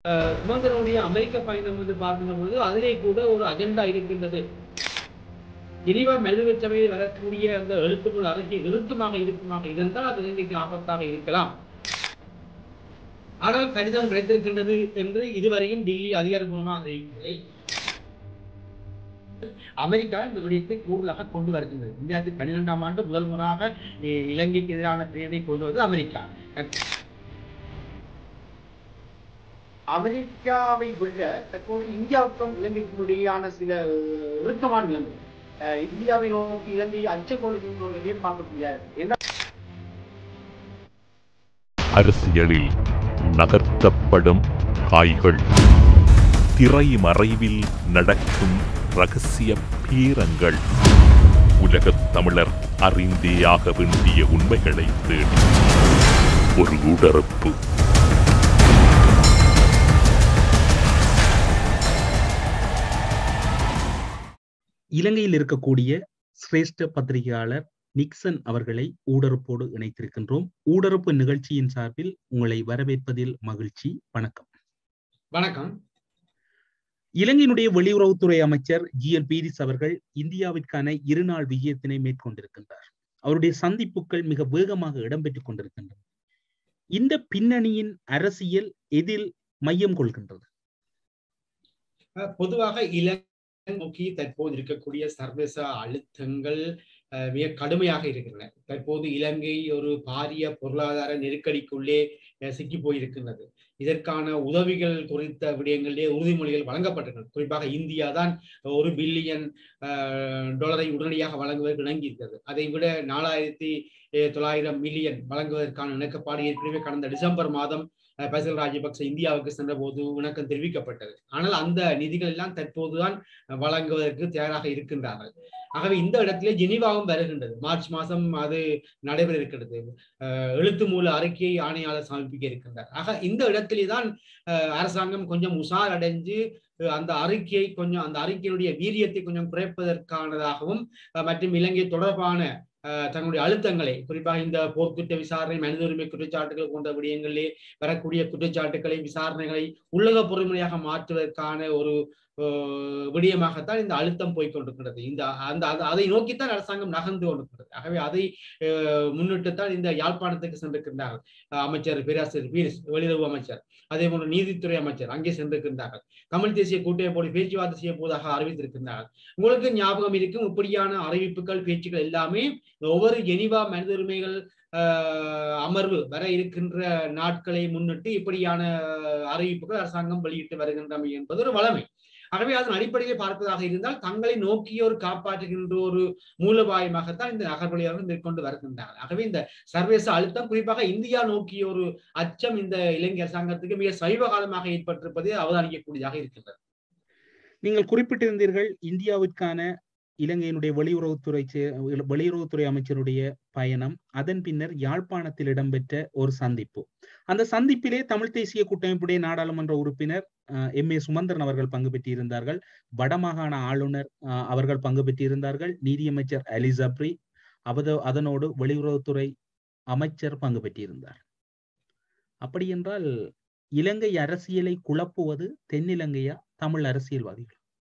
அஹ், சுமந்திரனுடைய அமெரிக்க பயணம் வந்து பார்க்கும்போது அதிலே கூட ஒரு அஜெண்டா இருக்கின்றது இனிவா மெல்லுவ சபையில் வரக்கூடிய அந்த எழுத்துக்கள் அரசியல் இறுக்கமாக இருக்குமாக இருந்தால் அது இன்றைக்கு ஆபத்தாக இருக்கலாம் ஆனால் கடிதம் கிடைத்திருக்கின்றது என்று இதுவரையும் டில்லி அதிகாரப்பூர்வமாக அறிவிக்கவில்லை அமெரிக்கா இந்த விடயத்தை கூடுதலாக கொண்டு வருகின்றது இந்தியாவுக்கு பன்னிரெண்டாம் ஆண்டு முதல் முறையாக இ- இலங்கைக்கு எதிரான தேர்தலை கொண்டு வருவது அமெரிக்கா அமெரிக்காவை விட தற்போது இந்தியாவுக்கும் இலங்கைக்கும் இடையேயான சில இறுக்கமான நிலைமை அஹ் இந்தியாவை நோக்கி இலங்கை அச்சக்கோளுக்கு பார்க்க முடியாது என்ன அரசியலில் நகர்த்தப்படும் காய்கள் திரைமறைவில் நடக்கும் ரகசிய பீரங்கள் உலகத் தமிழர் அறிந்தேயாக வேண்டிய உண்மைகளை தேடி ஒரு உடறுப்பு இலங்கையில் இருக்கக்கூடிய சிரேஷ்ட பத்திரிகையாளர் நிக்சன் அவர்களை ஊடறுப்போடு இணைத்திருக்கின்றோம் ஊடறுப்பு நிகழ்ச்சியின் சார்பில் உங்களை வரவேற்பதில் மகிழ்ச்சி வணக்கம் வணக்கம் இலங்கையினுடைய வெளியுறவுத்துறை அமைச்சர் ஜி எல் பீரிஸ் அவர்கள் இந்தியாவிற்கான இருநாள் விஜயத்தினை மேற்கொண்டிருக்கின்றார் அவருடைய சந்திப்புகள் மிக வேகமாக இடம்பெற்றுக் கொண்டிருக்கின்றன இந்த பின்னணியின் அரசியல் எதில் மையம் கொள்கின்றது அஹ் பொதுவாக இலங்கை நோக்கி தற்போது இருக்கக்கூடிய சர்வதேச அழுத்தங்கள் அஹ், மிக கடுமையாக இருக்கின்றன தற்போது இலங்கை ஒரு பாரிய பொருளாதார நெருக்கடிக்குள்ளே அஹ், சிக்கி போயிருக்கின்றது இதற்கான உதவிகள் குறித்த விடயங்களிலே உறுதிமொழிகள் வழங்கப்பட்டிருக்கிறது குறிப்பாக இந்தியா தான் ஒரு பில்லியன் டாலரை உடனடியாக வழங்குவதற்கு இணங்கியிருக்கிறது அதை விட நாலாயிரத்தி அஹ், தொள்ளாயிரம் மில்லியன் வழங்குவதற்கான இணக்கப்பாடு ஏற்கனவே கடந்த டிசம்பர் மாதம் அஹ், பசில் ராஜபக்ச இந்தியாவுக்கு சென்ற போது இணக்கம் தெரிவிக்கப்பட்டது ஆனால் அந்த நிதிகள் எல்லாம் தற்போதுதான் வழங்குவதற்கு தயாராக இருக்கின்றார்கள் ஆகவே இந்த இடத்திலே ஜெனீவாவும் வருகின்றது மார்ச் மாதம் அது நடைபெற இருக்கிறது அஹ், எழுத்து மூல அறிக்கையை ஆணையாளர் சமர்ப்பிக்க இருக்கின்றார் ஆக இந்த இடத்திலே தான் அஹ், அரசாங்கம் கொஞ்சம் உஷார் அடைஞ்சு அஹ், அந்த அறிக்கையை கொஞ்சம் அந்த அறிக்கையினுடைய வீரியத்தை கொஞ்சம் குறைப்பதற்கானதாகவும் அஹ், மற்றும் இலங்கை தொடர்பான அஹ், தன்னுடைய அழுத்தங்களை குறிப்பாக இந்த போர்க்குற்ற விசாரணை மனித உரிமை குற்றச்சாட்டுகள் போன்ற விடயங்களிலே வரக்கூடிய குற்றச்சாட்டுகளை விசாரணைகளை உள்ளக பொறுமையாக மாற்றுவதற்கான ஒரு அஹ், விடயமாகத்தான் இந்த அழுத்தம் போய் கொண்டிருக்கிறது இந்த அந்த அந்த- அதை நோக்கித்தான் அரசாங்கம் நகர்ந்து கொண்டிருக்கிறது ஆகவே அதை அஹ், முன்னிட்டுத்தான் இந்த யாழ்ப்பாணத்துக்கு சென்றிருக்கின்றார்கள் அஹ், அமைச்சர் பேராசிரியர் பீரிஸ் வெளியுறவு அமைச்சர் அதே போன்று நீதித்துறை அமைச்சர் அங்கே சென்றிருக்கின்றார்கள் தமிழ் தேசிய கூட்டமைப்போடு பேச்சுவார்த்தை செய்ய போவதாக அறிவித்திருக்கின்றார்கள் உங்களுக்கு ஞாபகம் இருக்கும் இப்படியான அறிவிப்புகள் பேச்சுக்கள் எல்லாமே ஒவ்வொரு ஜெனிவா மனித உரிமைகள் ஆஹ், அமர்வு வர இருக்கின்ற நாட்களை முன்னிட்டு இப்படியான அறிவிப்புகள் அரசாங்கம் வெளியிட்டு வருகின்றமை என்பது ஒரு வளமை ஆகவே அதன் அடிப்படையை பார்ப்பதாக இருந்தால் தங்களை நோக்கிய ஒரு காப்பாற்றுகின்ற ஒரு மூலபாயமாகத்தான் இந்த நகர்வழியாக மேற்கொண்டு வருகின்றார்கள் ஆகவே இந்த சர்வதேச அழுத்தம் குறிப்பாக இந்தியா நோக்கிய ஒரு அச்சம் இந்த இலங்கை அரசாங்கத்துக்கு மிக சைவ காலமாக ஏற்பட்டிருப்பதை அவதானிக்கக்கூடியதாக இருக்கின்றது நீங்கள் குறிப்பிட்டிருந்தீர்கள் இந்தியாவிற்கான இலங்கையினுடைய வெளியுறவுத்துறை சே- வெளியுறவுத்துறை அமைச்சருடைய பயணம் அதன் பின்னர் யாழ்ப்பாணத்தில் இடம்பெற்ற ஒரு சந்திப்பு அந்த சந்திப்பிலே தமிழ் தேசிய கூட்டமைப்புடைய நாடாளுமன்ற உறுப்பினர் எம் ஏ சுமந்திரன் அவர்கள் பங்கு பெற்றிருந்தார்கள் வடமாகாண ஆளுநர் அஹ், அவர்கள் பங்கு பெற்றிருந்தார்கள் நீதியமைச்சர் அலி ஜப்ரி அவத அதனோடு வெளியுறவுத்துறை அமைச்சர் பங்கு பெற்றிருந்தார் அப்படி என்றால் இலங்கை அரசியலை குழப்புவது தென்னிலங்கையா தமிழ் அரசியல்வாதிகள்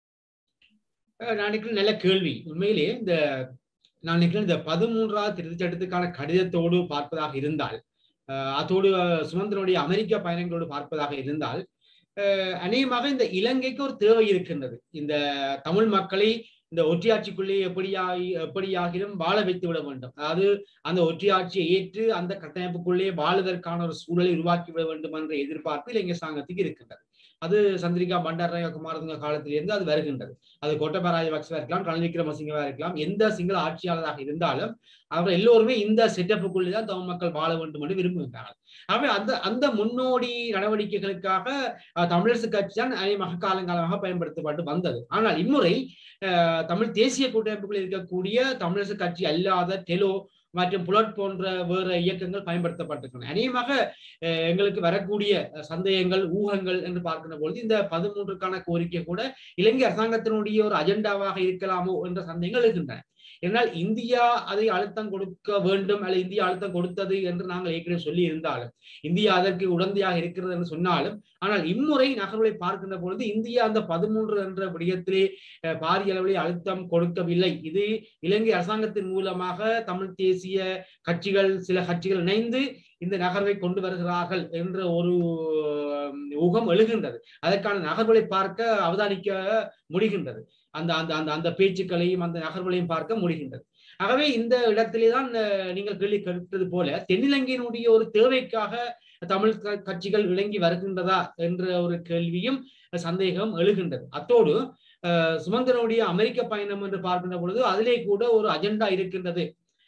அஹ் நான் நினைக்கிறேன் நல்ல கேள்வி உண்மையிலே இந்த நான் நினைக்கிறேன் இந்த பதிமூன்றாவது திருச்சட்டத்துக்கான கடிதத்தோடு பார்ப்பதாக இருந்தால் அஹ் அதோடு அஹ், சுமந்திரனுடைய அமெரிக்க பயணங்களோடு பார்ப்பதாக இருந்தால் அஹ், அநேகமாக இந்த இலங்கைக்கு ஒரு தேவை இருக்கின்றது இந்த தமிழ் மக்களை இந்த ஒற்றையாட்சிக்குள்ளே எப்படியாகி எப்படியாகிலும் வாழ வைத்து விட வேண்டும் அதாவது அந்த ஒற்றையாட்சியை ஏற்று அந்த கட்டமைப்புக்குள்ளே வாழுவதற்கான ஒரு சூழலை உருவாக்கி விட வேண்டும் என்ற எதிர்பார்ப்பு இலங்கை சாங்கத்துக்கு இருக்கின்றது அது சந்திரிகா பண்டாரநாயக குமாரதுங்க காலத்திலிருந்து அது வருகின்றது அது கோட்டபய ராஜபக்சவா இருக்கலாம் ரணில் விக்ரமசிங்கவா இருக்கலாம் எந்த சிங்கள ஆட்சியாளராக இருந்தாலும் அவர் எல்லோருமே இந்த செட்டப்புக்குள்ளே தான் தமிழ் மக்கள் வாழ வேண்டும் என்று விரும்புகின்றார்கள் ஆகவே அந்த அந்த முன்னோடி நடவடிக்கைகளுக்காக அஹ், தமிழரசு கட்சி தான் அநேகமாக காலங்காலமாக பயன்படுத்தப்பட்டு வந்தது ஆனால் இம்முறை அஹ், தமிழ் தேசிய கூட்டமைப்புகளில் இருக்கக்கூடிய தமிழரசு கட்சி அல்லாத டெலோ மற்றும் புலட் போன்ற வேற இயக்கங்கள் பயன்படுத்தப்பட்டிருக்கின்றன அநேகமாக அஹ், எங்களுக்கு வரக்கூடிய அஹ், சந்தேகங்கள் ஊகங்கள் என்று பார்க்கிற பொழுது இந்த பதிமூன்றுக்கான கோரிக்கை கூட இலங்கை அரசாங்கத்தினுடைய ஒரு அஜெண்டாவாக இருக்கலாமோ என்ற சந்தேகங்கள் இருக்கின்றன என்னால் இந்தியா அதை அழுத்தம் கொடுக்க வேண்டும் அல்லது இந்தியா அழுத்தம் கொடுத்தது என்று நாங்கள் ஏற்கனவே சொல்லி இருந்தாலும் இந்தியா அதற்கு உடந்தையாக இருக்கிறது என்று சொன்னாலும் ஆனால் இம்முறை நகர்வுகளை பார்க்கின்ற பொழுது இந்தியா அந்த பதிமூன்று என்ற விடயத்திலே பாரிய அளவிலே அழுத்தம் கொடுக்கவில்லை இது இலங்கை அரசாங்கத்தின் மூலமாக தமிழ் தேசிய கட்சிகள் சில கட்சிகள் இணைந்து இந்த நகர்வை கொண்டு வருகிறார்கள் என்ற ஒரு ஊகம் எழுகின்றது அதற்கான நகர்வுகளை பார்க்க அவதானிக்க முடிகின்றது அந்த அந்த அந்த அந்த பேச்சுக்களையும் அந்த நகர்வுகளையும் பார்க்க முடிகின்றது ஆகவே இந்த இடத்திலே தான் நீங்கள் கேள்வி கேட்டது போல தென்னிலங்கையினுடைய ஒரு தேவைக்காக தமிழ் கட்சிகள் விளங்கி வருகின்றதா என்ற ஒரு கேள்வியும் சந்தேகம் எழுகின்றது அத்தோடு சுமந்திரனுடைய அமெரிக்க பயணம் என்று பார்க்கின்ற பொழுது அதிலே கூட ஒரு அஜெண்டா இருக்கின்றது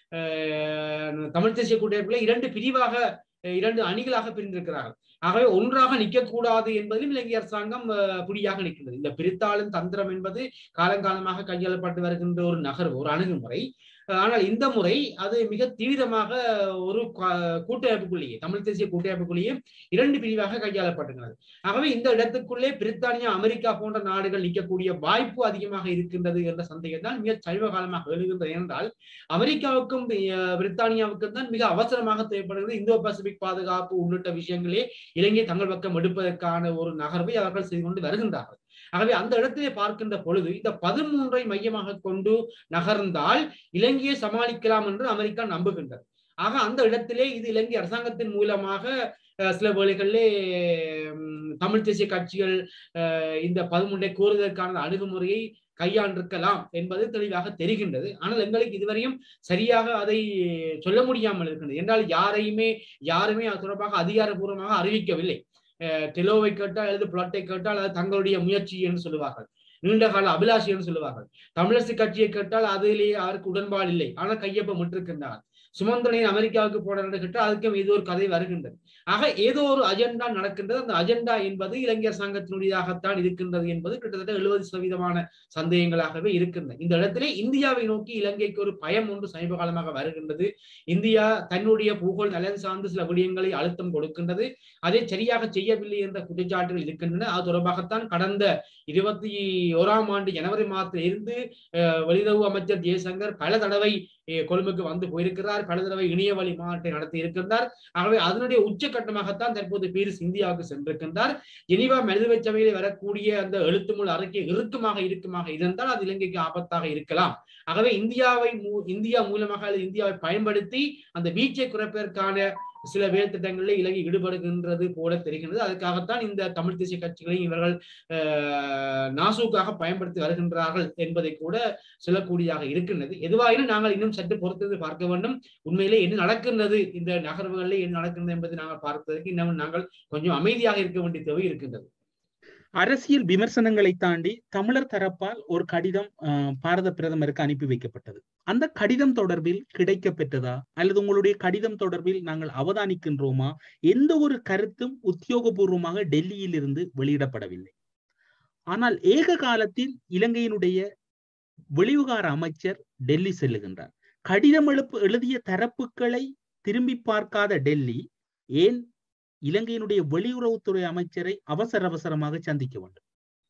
தமிழ் தேசிய கூட்டமைப்புல இரண்டு பிரிவாக இரண்டு அணிகளாக பிரிந்திருக்கிறார்கள் ஆகவே ஒன்றாக நிற்கக்கூடாது என்பதிலும் இலங்கை அரசாங்கம் புடியாக நிற்கின்றது இந்த பிரித்தாளும் தந்திரம் என்பது காலங்காலமாக கையாளப்பட்டு வருகின்ற ஒரு நகர்வு ஒரு அணுகுமுறை ஆனால் இந்த முறை அது மிக தீவிரமாக ஒரு கூட்டமைப்புக்குள்ளேயே தமிழ் தேசிய கூட்டமைப்புக்குள்ளேயே இரண்டு பிரிவாக கையாளப்பட்டுகிறது ஆகவே இந்த இடத்துக்குள்ளே பிரித்தானியா அமெரிக்கா போன்ற நாடுகள் நிற்கக்கூடிய வாய்ப்பு அதிகமாக இருக்கின்றது என்ற சந்தேகம் தான் மிக சமீப காலமாக எழுகின்றது என்றால் அமெரிக்காவுக்கும் பிரித்தானியாவுக்கும் தான் மிக அவசரமாக தேவைப்படுகிறது இந்தோ பசிபிக் பாதுகாப்பு உள்ளிட்ட விஷயங்களே இலங்கை தங்கள் பக்கம் எடுப்பதற்கான ஒரு நகர்வை அவர்கள் செய்து கொண்டு வருகின்றார்கள் ஆகவே அந்த இடத்திலே பார்க்கின்ற பொழுது இந்த பதிமூன்றை மையமாக கொண்டு நகர்ந்தால் இலங்கையை சமாளிக்கலாம் என்று அமெரிக்கா நம்புகின்றது ஆக அந்த இடத்திலே இது இலங்கை அரசாங்கத்தின் மூலமாக சில வேளைகளிலே தமிழ் தேசிய கட்சிகள் இந்த பதிமூன்றை கோருவதற்கான அணுகுமுறையை கையாண்டிருக்கலாம் என்பது தெளிவாக தெரிகின்றது ஆனால் எங்களுக்கு இதுவரையும் சரியாக அதை சொல்ல முடியாமல் இருக்கின்றது என்றால் யாரையுமே யாருமே அது தொடர்பாக அதிகாரபூர்வமாக அறிவிக்கவில்லை டெலோவை கேட்டால் அல்லது புலட்டை கேட்டால் அது தங்களுடைய முயற்சி என்று சொல்லுவார்கள் நீண்ட கால அபிலாஷி என்று சொல்லுவார்கள் தமிழரசு கட்சியை கேட்டால் அதிலேயே யாருக்கு உடன்பாடு இல்லை ஆனால் கையொப்பம் விட்டிருக்கின்றார் சுமந்திரனை அமெரிக்காவுக்கு போட கேட்டால் அதுக்கும் ஏதோ ஒரு கதை வருகின்றது ஆக ஏதோ ஒரு அஜெண்டா நடக்கின்றது அந்த அஜெண்டா என்பது இலங்கை அரசாங்கத்தினுடையதாகத்தான் இருக்கின்றது என்பது கிட்டத்தட்ட எழுபது சதவீதமான சந்தேகங்களாகவே இருக்கின்றன இந்த இடத்திலே இந்தியாவை நோக்கி இலங்கைக்கு ஒரு பயம் ஒன்று சமீப காலமாக வருகின்றது இந்தியா தன்னுடைய பூகோள் நலன் சார்ந்து சில விடயங்களை அழுத்தம் கொடுக்கின்றது அதை சரியாக செய்யவில்லை என்ற குற்றச்சாட்டுகள் இருக்கின்றன அது தொடர்பாகத்தான் கடந்த இருபத்தி ஓராம் ஆண்டு ஜனவரி மாதத்தில் இருந்து வெளியுறவு அமைச்சர் ஜெயசங்கர் பல தடவை கொழும்புக்கு வந்து போயிருக்கிறார் பல தடவை இணைய வழி மாநாட்டை நடத்தி இருக்கின்றார் ஆகவே அதனுடைய உச்சகட்டமாகத்தான் தற்போது பீரிஸ் இந்தியாவுக்கு சென்றிருக்கின்றார் ஜெனிவா மனிதவை சபையில் வரக்கூடிய அந்த எழுத்துமுள் அறிக்கை இறுக்கமாக இருக்குமாக இருந்தால் அது இலங்கைக்கு ஆபத்தாக இருக்கலாம் ஆகவே இந்தியாவை இந்தியா மூலமாக அல்லது இந்தியாவை பயன்படுத்தி அந்த வீச்சை குறைப்பதற்கான சில வேறு திட்டங்களில் இலங்கை ஈடுபடுகின்றது போல தெரிகின்றது அதுக்காகத்தான் இந்த தமிழ் தேசிய கட்சிகளை இவர்கள் நாசூக்காக பயன்படுத்தி வருகின்றார்கள் என்பதை கூட சொல்லக்கூடியதாக இருக்கின்றது எதுவாயினும் நாங்கள் இன்னும் சற்று பொறுத்தது பார்க்க வேண்டும் உண்மையிலே என்ன நடக்கின்றது இந்த நகர்வுகளில் என்ன நடக்கின்றது என்பதை நாங்கள் பார்ப்பதற்கு இன்னும் நாங்கள் கொஞ்சம் அமைதியாக இருக்க வேண்டிய தேவை இருக்கின்றது அரசியல் விமர்சனங்களை தாண்டி தமிழர் தரப்பால் ஒரு கடிதம் பாரத பிரதமருக்கு அனுப்பி வைக்கப்பட்டது அந்த கடிதம் தொடர்பில் கிடைக்க பெற்றதா அல்லது உங்களுடைய கடிதம் தொடர்பில் நாங்கள் அவதானிக்கின்றோமா எந்த ஒரு கருத்தும் உத்தியோகபூர்வமாக டெல்லியில் இருந்து வெளியிடப்படவில்லை ஆனால் ஏக காலத்தில் இலங்கையினுடைய வெளிவிகார அமைச்சர் டெல்லி செல்லுகின்றார் கடிதம் எழுப்பு எழுதிய தரப்புகளை திரும்பி பார்க்காத டெல்லி ஏன் இலங்கையினுடைய வெளியுறவுத்துறை அமைச்சரை அவசர அவசரமாக சந்திக்க வேண்டும்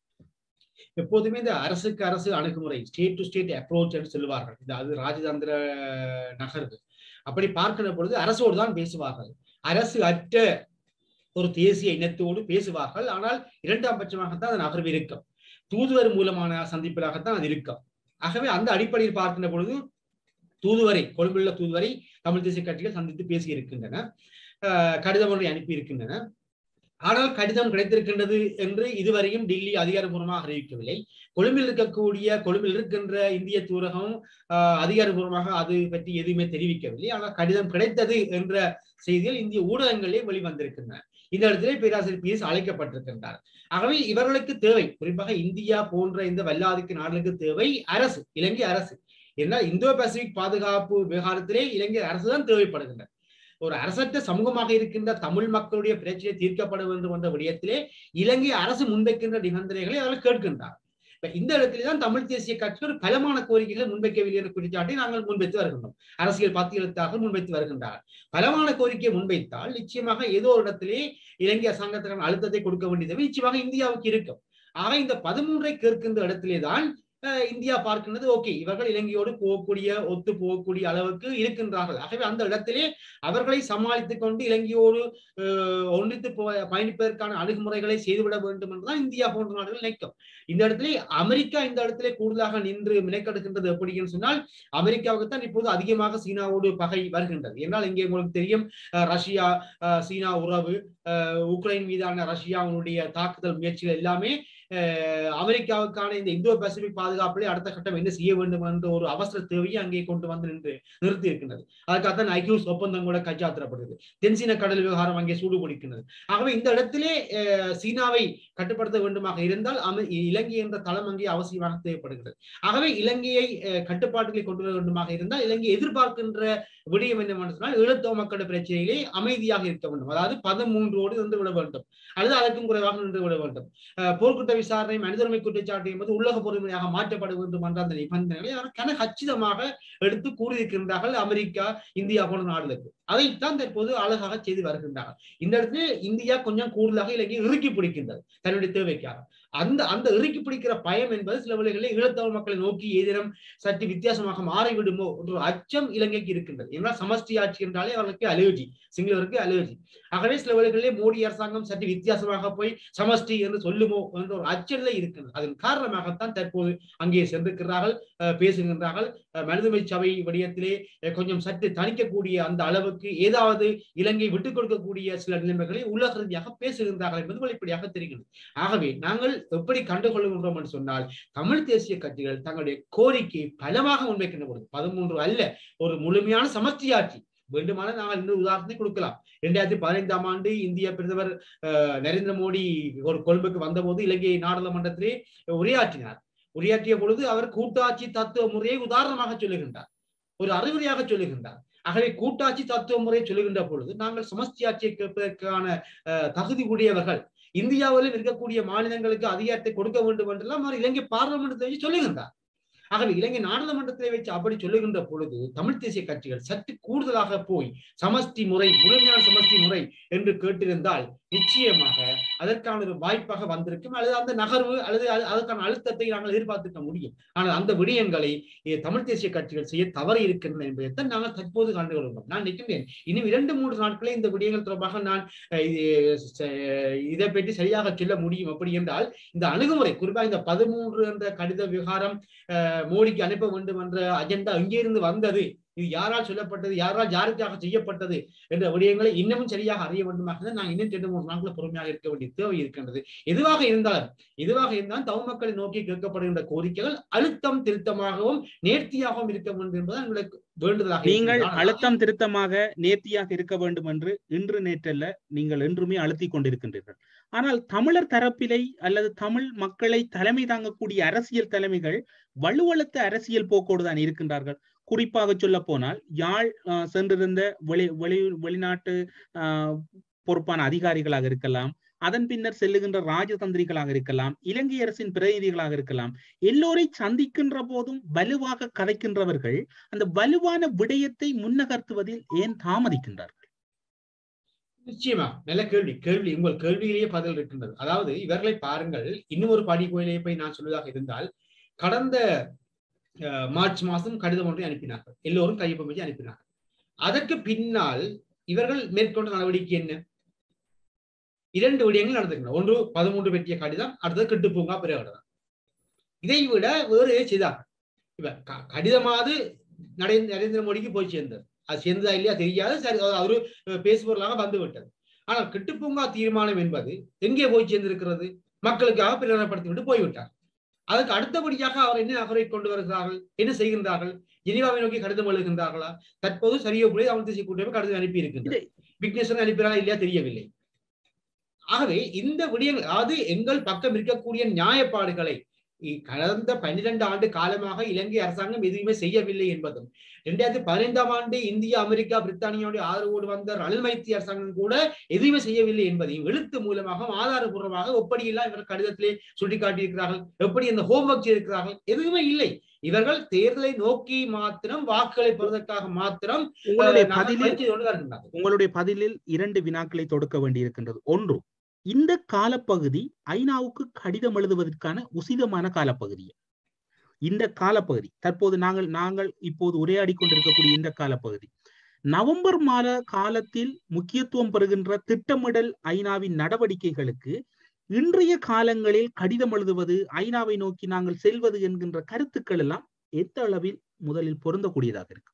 எப்போதுமே இந்த அரசுக்கு அரசு அணுகுமுறை ஸ்டேட் டு ஸ்டேட் அப்ரோச் என்று சொல்லுவார்கள் இது அது ராஜதந்திர நகர்வு அப்படி பார்க்கிற பொழுது அரசோடு தான் பேசுவார்கள் அரசு அற்ற ஒரு தேசிய இனத்தோடு பேசுவார்கள் ஆனால் இரண்டாம் பட்சமாகத்தான் அது நகர்வு இருக்கும் தூதுவர் மூலமான சந்திப்பிலாகத்தான் அது இருக்கும் ஆகவே அந்த அடிப்படையில் பார்க்கின்ற பொழுது தூதுவரை கொழும்புள்ள தூதுவரை தமிழ் தேசிய கட்சிகள் சந்தித்து பேசி இருக்கின்றன கடிதம் ஒன்றை அனுப்பி இருக்கின்றன ஆனால் கடிதம் கிடைத்திருக்கின்றது என்று இதுவரையும் டில்லி அதிகாரப்பூர்வமாக அறிவிக்கவில்லை கொழும்பில் இருக்கக்கூடிய கொழும்பில் இருக்கின்ற இந்திய தூரகம் அதிகாரப்பூர்வமாக அது பற்றி எதுவுமே தெரிவிக்கவில்லை ஆனால் கடிதம் கிடைத்தது என்ற செய்திகள் இந்திய ஊடகங்களே வெளிவந்திருக்கின்றன இந்த இடத்திலே பேராசிரியர் பி எஸ் அழைக்கப்பட்டிருக்கின்றார் ஆகவே இவர்களுக்கு தேவை குறிப்பாக இந்தியா போன்ற இந்த வல்லாதிக்க நாடுகளுக்கு தேவை அரசு இலங்கை அரசு ஏன்னா இந்தோ பசிபிக் பாதுகாப்பு விவகாரத்திலே இலங்கை அரசு தான் தேவைப்படுகின்றன ஒரு அரசற்ற சமூகமாக இருக்கின்ற தமிழ் மக்களுடைய பிரச்சனை தீர்க்கப்பட வேண்டும் என்ற விடயத்திலே இலங்கை அரசு முன்வைக்கின்ற நிபந்தனைகளை அவர்கள் கேட்கின்றார் இப்ப இந்த இடத்திலே தான் தமிழ் தேசிய கட்சி ஒரு பலமான கோரிக்கைகளை முன்வைக்கவில்லை என்ற குற்றச்சாட்டை நாங்கள் முன்வைத்து வருகின்றோம் அரசியல் பத்தியெழுத்தாக முன்வைத்து வருகின்றார் பலமான கோரிக்கையை முன்வைத்தால் நிச்சயமாக ஏதோ ஒரு இடத்திலே இலங்கை அரசாங்கத்திற்கான அழுத்தத்தை கொடுக்க வேண்டியது நிச்சயமாக இந்தியாவுக்கு இருக்கும் ஆக இந்த பதிமூன்றை கேட்கின்ற இடத்திலே தான் இந்தியா பார்க்கின்றது ஓகே இவர்கள் இலங்கையோடு போகக்கூடிய ஒத்து போகக்கூடிய அளவுக்கு இருக்கின்றார்கள் ஆகவே அந்த இடத்திலே அவர்களை சமாளித்துக் கொண்டு இலங்கையோடு ஒன்றித்து பயணிப்பதற்கான அணுகுமுறைகளை செய்துவிட வேண்டும் என்றுதான் இந்தியா போன்ற நாடுகள் நினைக்கும் இந்த இடத்திலே அமெரிக்கா இந்த இடத்திலே கூடுதலாக நின்று மினைக்கெடுக்கின்றது எப்படின்னு சொன்னால் அமெரிக்காவுக்கு தான் இப்போது அதிகமாக சீனாவோடு பகை வருகின்றது என்றால் இங்கே உங்களுக்கு தெரியும் ரஷ்யா சீனா உறவு உக்ரைன் மீதான ரஷ்யாவுடைய தாக்குதல் முயற்சிகள் எல்லாமே அமெரிக்காவுக்கான இந்த இந்தோ பசிபிக் பாதுகாப்பிலே அடுத்த கட்டம் என்ன செய்ய வேண்டும் என்ற ஒரு அவசர தேவையை அங்கே கொண்டு வந்து நின்று நிறுத்தி இருக்கின்றது அதுக்காகத்தான் ஐக்கியூஸ் ஒப்பந்தம் கூட கைச்சாத்திரப்படுது தென்சீன கடல் விவகாரம் அங்கே சூடு பிடிக்கின்றது ஆகவே இந்த இடத்திலே சீனாவை கட்டுப்படுத்த வேண்டுமாக இருந்தால் இலங்கை என்ற தளம் அங்கே அவசியமாக தேவைப்படுகிறது ஆகவே இலங்கையை கட்டுப்பாட்டுகளை கொண்டு வர வேண்டுமாக இருந்தால் இலங்கை எதிர்பார்க்கின்ற விடயம் என்னவென்று சொன்னால் ஈழத்தோ மக்கள் பிரச்சனையிலே அமைதியாக இருக்க வேண்டும் அதாவது பதிமூன்றோடு இருந்து விட வேண்டும் அல்லது அதற்கும் குறைவாக நின்று விட வேண்டும் போர்க்குற்ற விசாரணை மனிதர்மை குற்றச்சாட்டு என்பது உள்ளக பொறுமையாக மாற்றப்பட வேண்டும் என்ற அந்த நிபந்தனைகளை அவர் கன கச்சிதமாக எடுத்து கூறியிருக்கின்றார்கள் அமெரிக்கா இந்தியா போன்ற நாடுகளுக்கு அதைத்தான் தற்போது அழகாக செய்து வருகின்றார்கள் இந்த இடத்துல இந்தியா கொஞ்சம் கூடுதலாக இலங்கை இறுக்கி பிடிக்கின்றது தன்னுடைய தேவைக்காக அந்த அந்த இறுக்கி பிடிக்கிற பயம் என்பது சில வேளைகளில் ஈழத்தமிழ் மக்களை நோக்கி ஏதினம் சற்று வித்தியாசமாக மாறிவிடுமோ என்ற அச்சம் இலங்கைக்கு இருக்கின்றது என்றால் சமஷ்டி ஆட்சி என்றாலே அவர்களுக்கு அலர்ஜி சிங்களவருக்கு அலர்ஜி ஆகவே சில வேளைகளிலே மோடி அரசாங்கம் சற்று வித்தியாசமாக போய் சமஷ்டி என்று சொல்லுமோ என்ற ஒரு அச்சநிலை இருக்கின்றது அதன் காரணமாகத்தான் தற்போது அங்கே சென்றிருக்கிறார்கள் பேசுகின்றார்கள் மனிதமை சபை விடயத்திலே கொஞ்சம் சற்று தணிக்கக்கூடிய அந்த அளவுக்கு ஏதாவது இலங்கை விட்டுக் கொடுக்கக்கூடிய சில நிலைமைகளை உலக ரீதியாக பேசுகின்றார்கள் என்பது வெளிப்படையாக தெரிகிறது ஆகவே நாங்கள் எப்படி கண்டுகொள்கின்றோம் என்று சொன்னால் தமிழ் தேசிய கட்சிகள் தங்களுடைய கோரிக்கை பலமாக முன்வைக்கின்ற பொழுது பதிமூன்று அல்ல ஒரு முழுமையான சமஷ்டி ஆட்சி வேண்டுமான நாங்கள் இன்னொரு உதாரணத்தை கொடுக்கலாம் இரண்டாயிரத்தி பதினைந்தாம் ஆண்டு இந்திய பிரதமர் நரேந்திர மோடி ஒரு கொழும்புக்கு வந்தபோது இலங்கை நாடாளுமன்றத்திலே உரையாற்றினார் உரையாற்றிய பொழுது அவர் கூட்டாட்சி தத்துவ முறையை உதாரணமாக சொல்லுகின்றார் ஒரு அறிவுரையாக சொல்லுகின்றார் ஆகவே கூட்டாட்சி தத்துவ முறையை சொல்லுகின்ற பொழுது நாங்கள் சமஸ்தி ஆட்சியை கேட்பதற்கான தகுதி உடையவர்கள் இந்தியாவிலும் இருக்கக்கூடிய மாநிலங்களுக்கு அதிகாரத்தை கொடுக்க வேண்டும் என்றெல்லாம் அவர் இலங்கை பார்லமெண்டத்தை வச்சு சொல்லுகின்றார் ஆகவே இலங்கை நாடாளுமன்றத்தை வச்சு அப்படி சொல்லுகின்ற பொழுது தமிழ் தேசிய கட்சிகள் சற்று கூடுதலாக போய் சமஷ்டி முறை முழுமையான சமஷ்டி முறை என்று கேட்டிருந்தால் நிச்சயமாக அதற்கான ஒரு வாய்ப்பாக வந்திருக்கும் அல்லது அந்த நகர்வு அல்லது அதற்கான அழுத்தத்தை நாங்கள் எதிர்பார்த்திருக்க முடியும் ஆனால் அந்த விடயங்களை தமிழ் தேசிய கட்சிகள் செய்ய தவறு இருக்கின்றன என்பதைத்தான் நாங்கள் தற்போது கண்டு கொள்கிறோம் நான் நிற்கின்றேன் இன்னும் இரண்டு மூன்று நாட்களே இந்த விடயங்கள் தொடர்பாக நான் இதை பற்றி சரியாக சொல்ல முடியும் அப்படி என்றால் இந்த அணுகுமுறை குறிப்பாக இந்த பதிமூன்று என்ற கடித விவகாரம் மோடிக்கு அனுப்ப வேண்டும் என்ற அஜெண்டா இங்கிருந்து வந்தது இது யாரால் சொல்லப்பட்டது யாரால் யாருக்காக செய்யப்பட்டது என்ற விடயங்களை இன்னமும் சரியாக அறிய வேண்டுமாக நான் இன்னும் ரெண்டு மூணு நாட்கள் பொறுமையாக இருக்க வேண்டிய தேவை இருக்கின்றது எதுவாக இருந்தாலும் எதுவாக இருந்தாலும் தமிழ் மக்களை நோக்கி கேட்கப்படுகின்ற கோரிக்கைகள் அழுத்தம் திருத்தமாகவும் நேர்த்தியாகவும் இருக்க வேண்டும் என்பது எங்களுக்கு வேண்டுதலாக நீங்கள் அழுத்தம் திருத்தமாக நேர்த்தியாக இருக்க வேண்டும் என்று இன்று நேற்றல்ல நீங்கள் என்றுமே அழுத்திக் கொண்டிருக்கின்றீர்கள் ஆனால் தமிழர் தரப்பிலை அல்லது தமிழ் மக்களை தலைமை தாங்கக்கூடிய அரசியல் தலைமைகள் வலுவழுத்த அரசியல் போக்கோடு தான் இருக்கின்றார்கள் குறிப்பாக சொல்ல போனால் யாழ் சென்றிருந்த வெளி வெளி வெளிநாட்டு பொறுப்பான அதிகாரிகளாக இருக்கலாம் அதன் பின்னர் செல்லுகின்ற ராஜதந்திரிகளாக இருக்கலாம் இலங்கை அரசின் பிரதிநிதிகளாக இருக்கலாம் எல்லோரை சந்திக்கின்ற போதும் வலுவாக கதைக்கின்றவர்கள் அந்த வலுவான விடயத்தை முன்னகர்த்துவதில் ஏன் தாமதிக்கின்றார்கள் நிச்சயமா நல்ல கேள்வி கேள்வி உங்கள் கேள்வியிலேயே பதில் இருக்கின்றது அதாவது இவர்களை பாருங்கள் இன்னும் ஒரு படி கோயிலே போய் நான் சொல்வதாக இருந்தால் கடந்த மார்ச் மாதம் கடிதம் ஒன்றை அனுப்பினார்கள் எல்லோரும் கையொப்பம் வச்சு அனுப்பினார்கள் அதற்கு பின்னால் இவர்கள் மேற்கொண்ட நடவடிக்கை என்ன இரண்டு விடயங்கள் நடந்திருக்கின்றன ஒன்று பதிமூன்று பெற்றிய கடிதம் அடுத்தது கெட்டு பூங்கா பிரகடனம் இதை விட வேறு செய்தாங்க இப்ப கடிதமாவது நரேந்திர மோடிக்கு போய் சேர்ந்தது அது சேர்ந்ததா இல்லையா தெரியாது சரி அவரு பேசுபொருளாக வந்து விட்டது ஆனால் கெட்டுப்பூங்கா தீர்மானம் என்பது எங்கே போய் சேர்ந்திருக்கிறது மக்களுக்காக பிரகடனப்படுத்தி விட்டு போய்விட்டார் அதுக்கு அடுத்தபடியாக அவர் என்ன நகரை கொண்டு வருகிறார்கள் என்ன செய்கின்றார்கள் ஜெனிவாவை நோக்கி கடிதம் எழுதுகின்றார்களா தற்போது சரியோ புள்ளி தமிழ் தேசிய கூட்டமை கடிதம் அனுப்பி இருக்கின்றது விக்னேஸ்வரன் அனுப்பினாரா இல்லையா தெரியவில்லை ஆகவே இந்த விடயங்கள் அது எங்கள் பக்கம் இருக்கக்கூடிய நியாயப்பாடுகளை கடந்த பன்னிரண்டு ஆண்டு காலமாக இலங்கை அரசாங்கம் எதுவுமே செய்யவில்லை என்பதும் இரண்டாயிரத்தி பதினைந்தாம் ஆண்டு இந்தியா அமெரிக்கா பிரித்தானியாவுடைய ஆதரவோடு வந்த ரணில் மைத்தி அரசாங்கம் கூட எதுவுமே செய்யவில்லை என்பதையும் எழுத்து மூலமாக ஆதாரபூர்வமாக எப்படியெல்லாம் இவர் கடிதத்திலே சுட்டிக்காட்டியிருக்கிறார்கள் எப்படி இந்த ஹோம்ஒர்க் செய்திருக்கிறார்கள் எதுவுமே இல்லை இவர்கள் தேர்தலை நோக்கி மாத்திரம் வாக்குகளை பெறுவதற்காக மாத்திரம் உங்களுடைய பதிலில் உங்களுடைய பதிலில் இரண்டு வினாக்களை தொடுக்க வேண்டியிருக்கின்றது ஒன்று இந்த காலப்பகுதி ஐநாவுக்கு கடிதம் எழுதுவதற்கான உசிதமான காலப்பகுதி இந்த காலப்பகுதி தற்போது நாங்கள் நாங்கள் இப்போது உரையாடி கொண்டிருக்கக்கூடிய இந்த காலப்பகுதி நவம்பர் மாத காலத்தில் முக்கியத்துவம் பெறுகின்ற திட்டமிடல் ஐநாவின் நடவடிக்கைகளுக்கு இன்றைய காலங்களில் கடிதம் எழுதுவது ஐநாவை நோக்கி நாங்கள் செல்வது என்கின்ற கருத்துக்கள் எல்லாம் எந்த அளவில் முதலில் பொருந்தக்கூடியதாக இருக்கு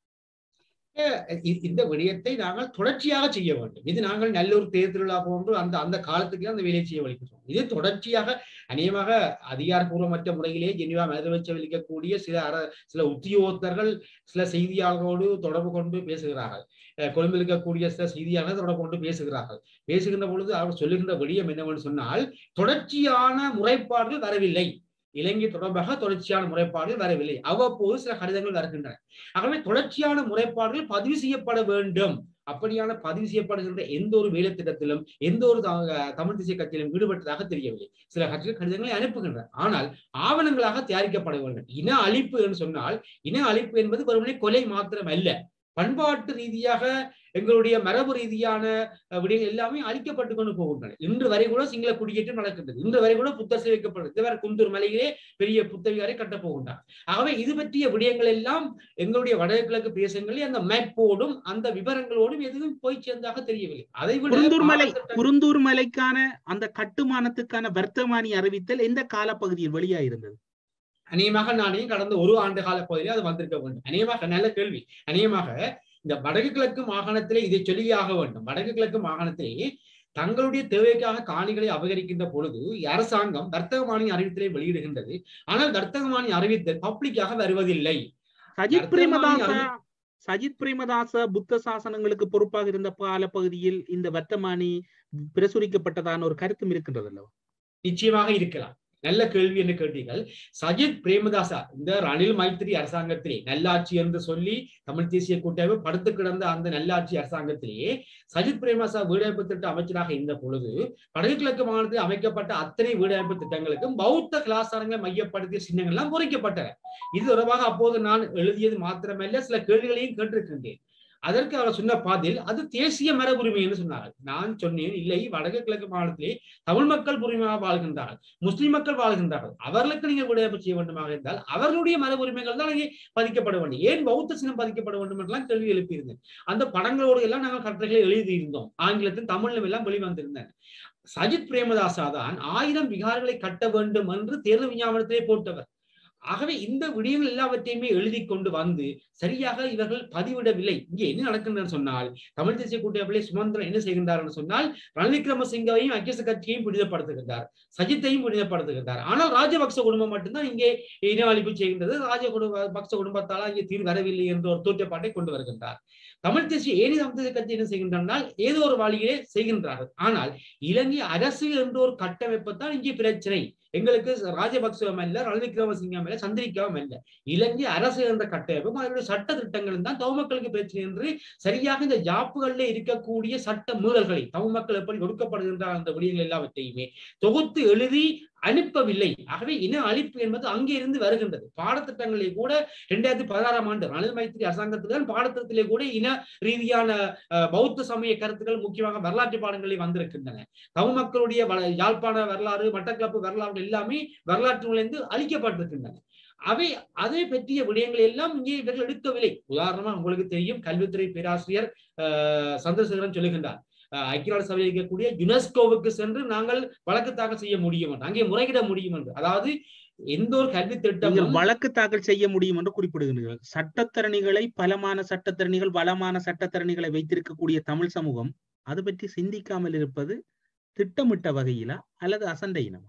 இந்த விடயத்தை நாங்கள் தொடர்ச்சியாக செய்ய வேண்டும் இது நாங்கள் நல்லூர் தேர்தலா போன்று அந்த அந்த காலத்துக்கு அந்த வேலையை செய்ய வலிக்கிறோம் இது தொடர்ச்சியாக அநேகமாக அதிகாரப்பூர்வமற்ற முறையிலே ஜெனிவா மறுவச்சவளிக்கக்கூடிய சில அர சில உத்தியோகத்தர்கள் சில செய்தியாளர்களோடு தொடர்பு கொண்டு பேசுகிறார்கள் கொழும்பில் இருக்கக்கூடிய சில செய்தியாளர்கள் தொடர்பு கொண்டு பேசுகிறார்கள் பேசுகின்ற பொழுது அவர் சொல்லுகின்ற விடயம் என்னவென்று சொன்னால் தொடர்ச்சியான முறைப்பாடுகள் வரவில்லை இலங்கை தொடர்பாக தொடர்ச்சியான முறைப்பாடுகள் வரவில்லை அவ்வப்போது சில கடிதங்கள் வருகின்றன ஆகவே தொடர்ச்சியான முறைப்பாடுகள் பதிவு செய்யப்பட வேண்டும் அப்படியான பதிவு செய்யப்படுகின்ற எந்த ஒரு வேலை திட்டத்திலும் எந்த ஒரு தமிழ் தேசிய கட்சியிலும் ஈடுபட்டதாக தெரியவில்லை சில கட்சிகள் கடிதங்களை அனுப்புகின்றன ஆனால் ஆவணங்களாக தயாரிக்கப்பட வேண்டும் இன அழிப்பு என்று சொன்னால் இன அழிப்பு என்பது வெறுமனே கொலை மாத்திரம் அல்ல பண்பாட்டு ரீதியாக எங்களுடைய மரபு ரீதியான விடயங்கள் எல்லாமே அழிக்கப்பட்டு கொண்டு போகின்றன இன்று வரை கூட சிங்கள குடியேற்றம் நடக்கின்றது இன்று வரை கூட புத்தர் வைக்கப்படுது இதுவரை குந்தூர் மலையிலே பெரிய புத்தவிகாரை கட்டப் போகின்றார் ஆகவே இது பற்றிய விடயங்கள் எல்லாம் எங்களுடைய வடகிழக்கு பிரதேசங்களில் அந்த மேப்போடும் அந்த விவரங்களோடும் எதுவும் போய் சேர்ந்தாக தெரியவில்லை அதை குருந்தூர் மலை குருந்தூர் மலைக்கான அந்த கட்டுமானத்துக்கான வர்த்தமானி அறிவித்தல் எந்த காலப்பகுதியில் வெளியாயிருந்தது அநேகமாக நானே கடந்த ஒரு ஆண்டு கால பகுதியில் அது வந்திருக்க வேண்டும் அநேகமாக நல்ல கேள்வி அநேகமாக இந்த வடக்கு கிழக்கு மாகாணத்திலே இதை சொல்லியாக வேண்டும் வடக்கு கிழக்கு மாகாணத்திலே தங்களுடைய தேவைக்காக காணிகளை அபகரிக்கின்ற பொழுது அரசாங்கம் வர்த்தகமானி அறிவித்தலை வெளியிடுகின்றது ஆனால் வர்த்தகமானி அறிவித்தல் பப்ளிக்காக வருவதில்லை சஜித் பிரேமதாச சஜித் பிரேமதாச புத்த சாசனங்களுக்கு பொறுப்பாக இருந்த கால பகுதியில் இந்த வர்த்தமானி பிரசுரிக்கப்பட்டதான ஒரு கருத்தும் இருக்கின்றது அல்லவா நிச்சயமாக இருக்கலாம் நல்ல கேள்வி என்று கேட்டீர்கள் சஜித் பிரேமதாசா இந்த ரணில் மைத்திரி அரசாங்கத்திலே நல்லாட்சி என்று சொல்லி தமிழ் தேசிய கூட்டமைப்பு படுத்து கிடந்த அந்த நல்லாட்சி அரசாங்கத்திலேயே சஜித் பிரேமதாசா வீடமைப்பு திட்ட அமைச்சராக இருந்த பொழுது வடக்கு கிழக்கு மாநிலத்தில் அமைக்கப்பட்ட அத்தனை வீடமைப்பு திட்டங்களுக்கும் பௌத்த கலாச்சாரங்களை மையப்படுத்திய சின்னங்கள் எல்லாம் பொறிக்கப்பட்டன இது தொடர்பாக அப்போது நான் எழுதியது மாத்திரமல்ல சில கேள்விகளையும் கேட்டிருக்கின்றேன் அதற்கு அவர் சொன்ன பாதில் அது தேசிய மரபுரிமை என்று சொன்னார்கள் நான் சொன்னேன் இல்லை வடக்கு கிழக்கு மாநிலத்திலே தமிழ் மக்கள் உரிமையாக வாழ்கின்றார்கள் முஸ்லிம் மக்கள் வாழ்கின்றார்கள் அவர்களுக்கு நீங்கள் விடையப்பு செய்ய வேண்டுமாக இருந்தால் அவர்களுடைய மரபுரிமைகள் தான் இங்கே பதிக்கப்பட வேண்டும் ஏன் பௌத்த சின்னம் பதிக்கப்பட வேண்டும் என்றெல்லாம் கேள்வி எழுப்பியிருந்தேன் அந்த படங்களோடு எல்லாம் நாங்கள் கட்டுரைகளை எழுதியிருந்தோம் ஆங்கிலத்தில் தமிழிலும் எல்லாம் வெளிவந்திருந்தேன் சஜித் பிரேமதாசா தான் ஆயிரம் விகாரங்களை கட்ட வேண்டும் என்று தேர்தல் விஞ்ஞாபனத்திலே போட்டவர் ஆகவே இந்த விடயங்கள் எல்லாவற்றையுமே எழுதி கொண்டு வந்து சரியாக இவர்கள் பதிவிடவில்லை இங்கே என்ன நடக்கின்றன சொன்னால் தமிழ் தேசிய கூட்டமைப்பிலே சுமந்திரன் என்ன செய்கின்றார் என்று சொன்னால் ரணில் விக்ரமசிங்கவையும் ஐக்கிய கட்சியையும் புனிதப்படுத்துகின்றார் சஜித்தையும் புனிதப்படுத்துகின்றார் ஆனால் ராஜபக்ச குடும்பம் மட்டும்தான் இங்கே இன அழிப்பு செய்கின்றது ராஜ பக்ச குடும்பத்தால் இங்கே தீர்வு வரவில்லை என்ற ஒரு தோற்றப்பாட்டை கொண்டு வருகின்றார் தமிழ் தேசிய ஏனி தமிழ் தேசிய கட்சி என்ன செய்கின்றனால் ஏதோ ஒரு வழியிலே செய்கின்றார்கள் ஆனால் இலங்கை அரசு என்ற ஒரு கட்டமைப்பு தான் இங்கே பிரச்சனை எங்களுக்கு ராஜபக்சவம் அல்ல ரணில் விக்ரமசிங்கம் அல்ல சந்திரிக்காவும் அல்ல இலங்கை அரசு என்ற கட்டமைப்பும் அதனுடைய சட்ட திட்டங்களும் தான் தமிழ் மக்களுக்கு பிரச்சனை என்று சரியாக இந்த ஜாப்புகளில் இருக்கக்கூடிய சட்ட மீறல்களை தமிழ் மக்கள் எப்படி ஒடுக்கப்படுகின்ற அந்த விடயங்கள் எல்லாவற்றையுமே தொகுத்து எழுதி அனுப்பவில்லை ஆகவே இன அழிப்பு என்பது அங்கே இருந்து வருகின்றது பாடத்திட்டங்களிலே கூட இரண்டாயிரத்தி பதினாறாம் ஆண்டு ரணில் மைத்திரி அரசாங்கத்துடன் பாடத்திட்டத்திலே கூட இன ரீதியான பௌத்த சமய கருத்துக்கள் முக்கியமாக வரலாற்று பாடங்களில் வந்திருக்கின்றன தமிழ் மக்களுடைய யாழ்ப்பாண வரலாறு மட்டக்களப்பு வரலாறு எல்லாமே வரலாற்று நுழைந்து அழிக்கப்பட்டிருக்கின்றன அவை அதை பற்றிய விடயங்கள் எல்லாம் இங்கே இவர்கள் எடுக்கவில்லை உதாரணமா உங்களுக்கு தெரியும் கல்வித்துறை பேராசிரியர் சந்திரசேகரன் சொல்லுகின்றார் ஐக்கிய நாடு சபையில் இருக்கக்கூடிய யுனெஸ்கோவுக்கு சென்று நாங்கள் வழக்கு தாக்கல் செய்ய முடியும் என்று அங்கே முறையிட முடியும் என்று அதாவது எந்த ஒரு கல்வி திட்டம் வழக்கு தாக்கல் செய்ய முடியும் என்று குறிப்பிடுகிறீர்கள் சட்டத்தரணிகளை பலமான சட்டத்தரணிகள் வளமான சட்டத்தரணிகளை வைத்திருக்கக்கூடிய தமிழ் சமூகம் அது பற்றி சிந்திக்காமல் இருப்பது திட்டமிட்ட வகையிலா அல்லது அசண்டை இனமா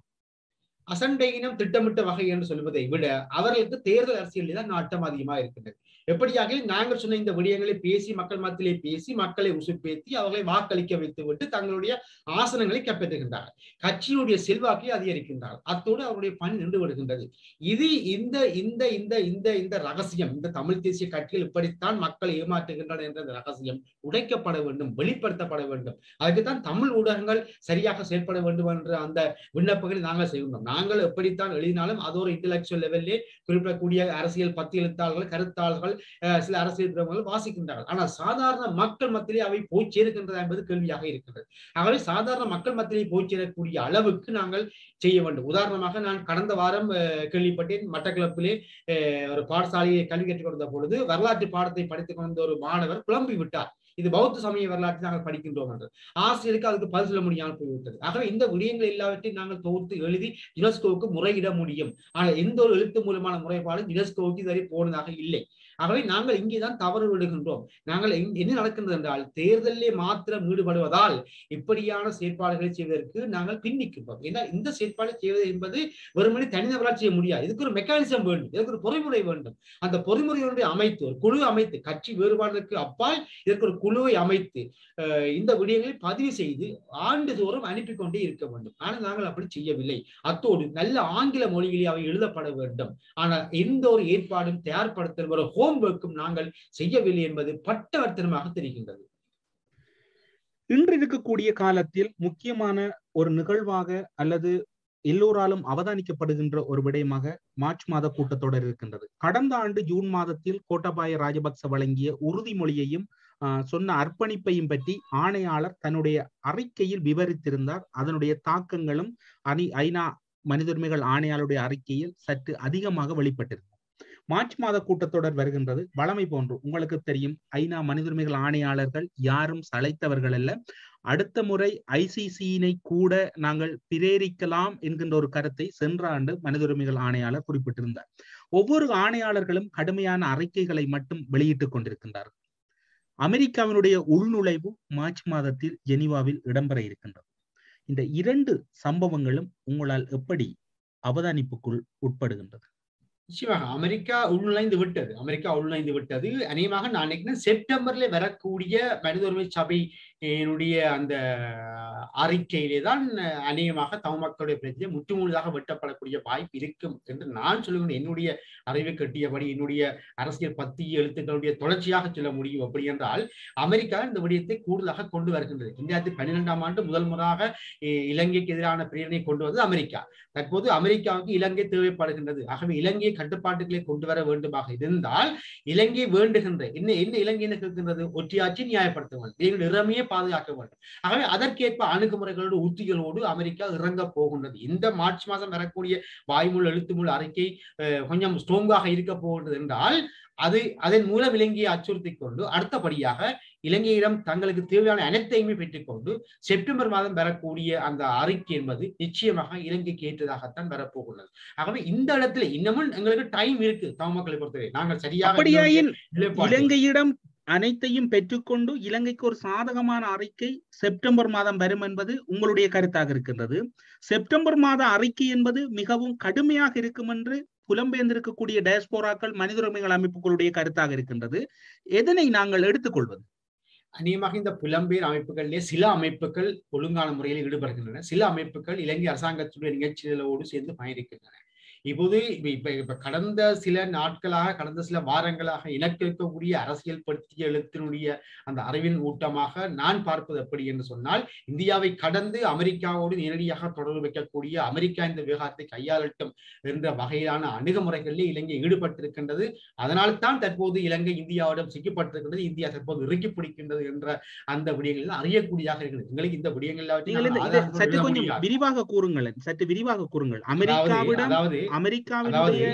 அசண்டை இனம் திட்டமிட்ட வகை என்று சொல்வதை விட அவர்களுக்கு தேர்தல் அரசியலில் தான் நாட்டம் அதிகமாக இருக்கின்றது எப்படியாக நாங்கள் சொன்ன இந்த விடயங்களை பேசி மக்கள் மத்தியிலே பேசி மக்களை உசுப்பேத்தி அவர்களை வாக்களிக்க வைத்து விட்டு தங்களுடைய ஆசனங்களை கைப்பற்றுகின்றார்கள் கட்சியினுடைய செல்வாக்கை அதிகரிக்கின்றார்கள் அத்தோடு அவருடைய பணி நின்று விடுகின்றது இது இந்த இந்த இந்த இந்த இந்த ரகசியம் இந்த தமிழ் தேசிய கட்சிகள் இப்படித்தான் மக்களை ஏமாற்றுகின்றன என்ற ரகசியம் உடைக்கப்பட வேண்டும் வெளிப்படுத்தப்பட வேண்டும் அதுக்குத்தான் தமிழ் ஊடகங்கள் சரியாக செயல்பட வேண்டும் என்ற அந்த விண்ணப்பங்களை நாங்கள் செய்கின்றோம் நாங்கள் எப்படித்தான் எழுதினாலும் அது ஒரு இன்டலெக்சுவல் லெவல்லே குறிப்பிடக்கூடிய அரசியல் பத்தி எழுத்தாளர்கள் கருத்தாளர்கள் அஹ், சில அரசியல் பிரமுகர்கள் வாசிக்கின்றார்கள் ஆனால் சாதாரண மக்கள் மத்தியிலே அவை போய் சேருகின்றதா என்பது கேள்வியாக இருக்கின்றது ஆகவே சாதாரண மக்கள் மத்தியிலே போய் சேரக்கூடிய அளவுக்கு நாங்கள் செய்ய வேண்டும் உதாரணமாக நான் கடந்த வாரம் அஹ், கேள்விப்பட்டேன் மட்டக்களப்பிலே அஹ், ஒரு பாடசாலையை கல்வி கற்றுக் கொடுத்த பொழுது வரலாற்று பாடத்தை படித்துக் கொண்ட ஒரு மாணவர் குழம்பி விட்டார் இது பௌத்த சமய வரலாற்றை நாங்கள் படிக்கின்றோம் என்று ஆசிரியருக்கு அதுக்கு பதில் சொல்ல முடியாமல் போய்விட்டது ஆகவே இந்த விடயங்கள் எல்லாவற்றையும் நாங்கள் தொகுத்து எழுதி யுனெஸ்கோவுக்கு முறையிட முடியும் ஆனால் எந்த ஒரு எழுத்து மூலமான முறைப்பாடும் யுனெஸ்கோவுக்கு இதுவரை போனதாக இல்லை ஆகவே நாங்கள் இங்கேதான் தவறு விடுகின்றோம் நாங்கள் எங்க- என்ன நடக்கின்றது என்றால் தேர்தலிலே மாத்திரம் ஈடுபடுவதால் இப்படியான செயற்பாடுகளை செய்வதற்கு நாங்கள் பின்னிக்கின்றோம் ஏன்னா இந்த செயற்பாடு செய்வது என்பது வெறுமனே தனிநபரால் செய்ய முடியாது இதுக்கு ஒரு மெக்கானிசம் வேண்டும் இதுக்கு ஒரு பொறிமுறை வேண்டும் அந்த பொறிமுறையோடு அமைத்து ஒரு குழு அமைத்து கட்சி வேறுபாடுகளுக்கு அப்பால் இதற்கு ஒரு குழுவை அமைத்து அஹ், இந்த விடயங்களை பதிவு செய்து ஆண்டுதோறும் அனுப்பி கொண்டே இருக்க வேண்டும் ஆனால் நாங்கள் அப்படி செய்யவில்லை அத்தோடு நல்ல ஆங்கில மொழியிலே அவை எழுதப்பட வேண்டும் ஆனால் எந்த ஒரு ஏற்பாடும் தயார்படுத்தல் ஒரு ஹோம் ஒர்க்கும் நாங்கள் செய்யவில்லை என்பது பட்டவர்த்தனமாக தெரிகின்றது இன்று இருக்கக்கூடிய காலத்தில் முக்கியமான ஒரு நிகழ்வாக அல்லது எல்லோராலும் அவதானிக்கப்படுகின்ற ஒரு விடயமாக மார்ச் மாத கூட்டத்தொடர் இருக்கின்றது கடந்த ஆண்டு ஜூன் மாதத்தில் கோட்டாபாய ராஜபக்ச வழங்கிய உறுதிமொழியையும் ஆஹ், சொன்ன அர்ப்பணிப்பையும் பற்றி ஆணையாளர் தன்னுடைய அறிக்கையில் விவரித்திருந்தார் அதனுடைய தாக்கங்களும் அணி ஐநா மனித உரிமைகள் ஆணையாளருடைய அறிக்கையில் சற்று அதிகமாக வெளிப்பட்டிருந்தது மார்ச் மாத கூட்டத்தொடர் வருகின்றது வளமை போன்று உங்களுக்கு தெரியும் ஐநா மனித உரிமைகள் ஆணையாளர்கள் யாரும் சளைத்தவர்கள் அல்ல அடுத்த முறை ஐசிசியினை கூட நாங்கள் பிரேரிக்கலாம் என்கின்ற ஒரு கருத்தை சென்ற ஆண்டு மனித உரிமைகள் ஆணையாளர் குறிப்பிட்டிருந்தார் ஒவ்வொரு ஆணையாளர்களும் கடுமையான அறிக்கைகளை மட்டும் வெளியிட்டுக் கொண்டிருக்கின்றார்கள் அமெரிக்காவினுடைய உள்நுழைவு மார்ச் மாதத்தில் ஜெனீவாவில் இடம்பெற இருக்கின்றது இந்த இரண்டு சம்பவங்களும் உங்களால் எப்படி அவதானிப்புக்குள் உட்படுகின்றது நிச்சயமாக அமெரிக்கா உள்நுழைந்து விட்டது அமெரிக்கா உள்நுழைந்து விட்டது அநேகமாக நான் நினைக்கிறேன் செப்டம்பர்ல வரக்கூடிய மனித உரிமை சபையினுடைய அந்த அறிக்கையிலே தான் அநேகமாக தமிழ் மக்களுடைய பிரச்சனை முற்றுமுழுதாக வெட்டப்படக்கூடிய வாய்ப்பு இருக்கும் என்று நான் சொல்லுகிறேன் என்னுடைய அறிவை கட்டியபடி என்னுடைய அரசியல் பத்தி எழுத்துக்களுடைய தொடர்ச்சியாக சொல்ல முடியும் அப்படி என்றால் அமெரிக்கா இந்த விடயத்தை கூடுதலாக கொண்டு வருகின்றது ரெண்டாயிரத்தி பன்னிரெண்டாம் ஆண்டு முதல் முறையாக அஹ், இலங்கைக்கு எதிரான பிரேரணை கொண்டு வந்தது அமெரிக்கா தற்போது அமெரிக்காவுக்கு இலங்கை தேவைப்படுகின்றது ஆகவே இலங்கை கட்டுப்பாட்டுகளை கொண்டு வர வேண்டுமாக இருந்தால் இலங்கை வேண்டுகின்ற என்ன என்ன இலங்கை என்ன கேட்கின்றது ஒற்றியாட்சி நியாயப்படுத்த வேண்டும் எங்களுடைய இறமையை பாதுகாக்க வேண்டும் ஆகவே அதற்கேற்ப அணுகுமுறைகளோடு உத்திகளோடு அமெரிக்கா இறங்க போகின்றது இந்த மார்ச் மாதம் வரக்கூடிய வாய்மொழி எழுத்துமுள் அறிக்கை அஹ், கொஞ்சம் ஸ்ட்ராங்காக இருக்க போகின்றது என்றால் அது அதன் மூலம் இலங்கையை அச்சுறுத்தி கொண்டு அடுத்தபடியாக இலங்கையிடம் தங்களுக்கு தேவையான அனைத்தையுமே பெற்றுக்கொண்டு செப்டம்பர் மாதம் வரக்கூடிய அந்த அறிக்கை என்பது நிச்சயமாக இலங்கைக்கு ஏற்றதாகத்தான் வரப்போகிறது ஆகவே இந்த இடத்துல இன்னமும் எங்களுக்கு டைம் இருக்கு தமிழ் மக்களை பொறுத்தவரை நாங்கள் சரியாக அப்படியாயின் நிலைப்பாட்டை- இலங்கையிடம் அனைத்தையும் பெற்றுக்கொண்டு இலங்கைக்கு ஒரு சாதகமான அறிக்கை செப்டம்பர் மாதம் வரும் என்பது உங்களுடைய கருத்தாக இருக்கின்றது செப்டம்பர் மாத அறிக்கை என்பது மிகவும் கடுமையாக இருக்கும் என்று புலம்பெயர்ந்திருக்கக்கூடிய டயஸ்போராக்கள் மனித உரிமைகள் அமைப்புகளுடைய கருத்தாக இருக்கின்றது எதனை நாங்கள் எடுத்துக்கொள்வது அநேகமாக இந்த புலம்பெயர் அமைப்புகளிலே சில அமைப்புகள் ஒழுங்கான முறையில் ஈடுபடுகின்றன சில அமைப்புகள் இலங்கை அரசாங்கத்துடைய நிகழ்ச்சிகளோடு சேர்ந்து பயணிக்கின்றன இப்போது இப்ப இப்ப இப்ப கடந்த சில நாட்களாக கடந்த சில வாரங்களாக எனக்கு இருக்கக்கூடிய அரசியல் பற்றிய எழுத்தினுடைய அந்த அறிவின் ஊட்டமாக நான் பார்ப்பது எப்படி என்று சொன்னால் இந்தியாவை கடந்து அமெரிக்காவோடு நேரடியாக தொடர்பு வைக்கக்கூடிய அமெரிக்கா இந்த விவகாரத்தை கையாளட்டும் என்ற வகையிலான அணுகுமுறைகளிலே இலங்கை ஈடுபட்டிருக்கின்றது அதனால் தான் தற்போது இலங்கை இந்தியாவிடம் சிக்கப்பட்டிருக்கின்றது இந்தியா தற்போது இறுக்கி பிடிக்கின்றது என்ற அந்த விடயங்கள் அறியக்கூடியதாக இருக்கிறது எங்களுக்கு இந்த விடயங்கள் நீங்கள் இந்த- இதை சற்று கொஞ்சம் விரிவாக கூறுங்களேன் சற்று விரிவாக கூறுங்கள் அமெரிக்காவிடம் அதாவது அமெரிக்காவினுடைய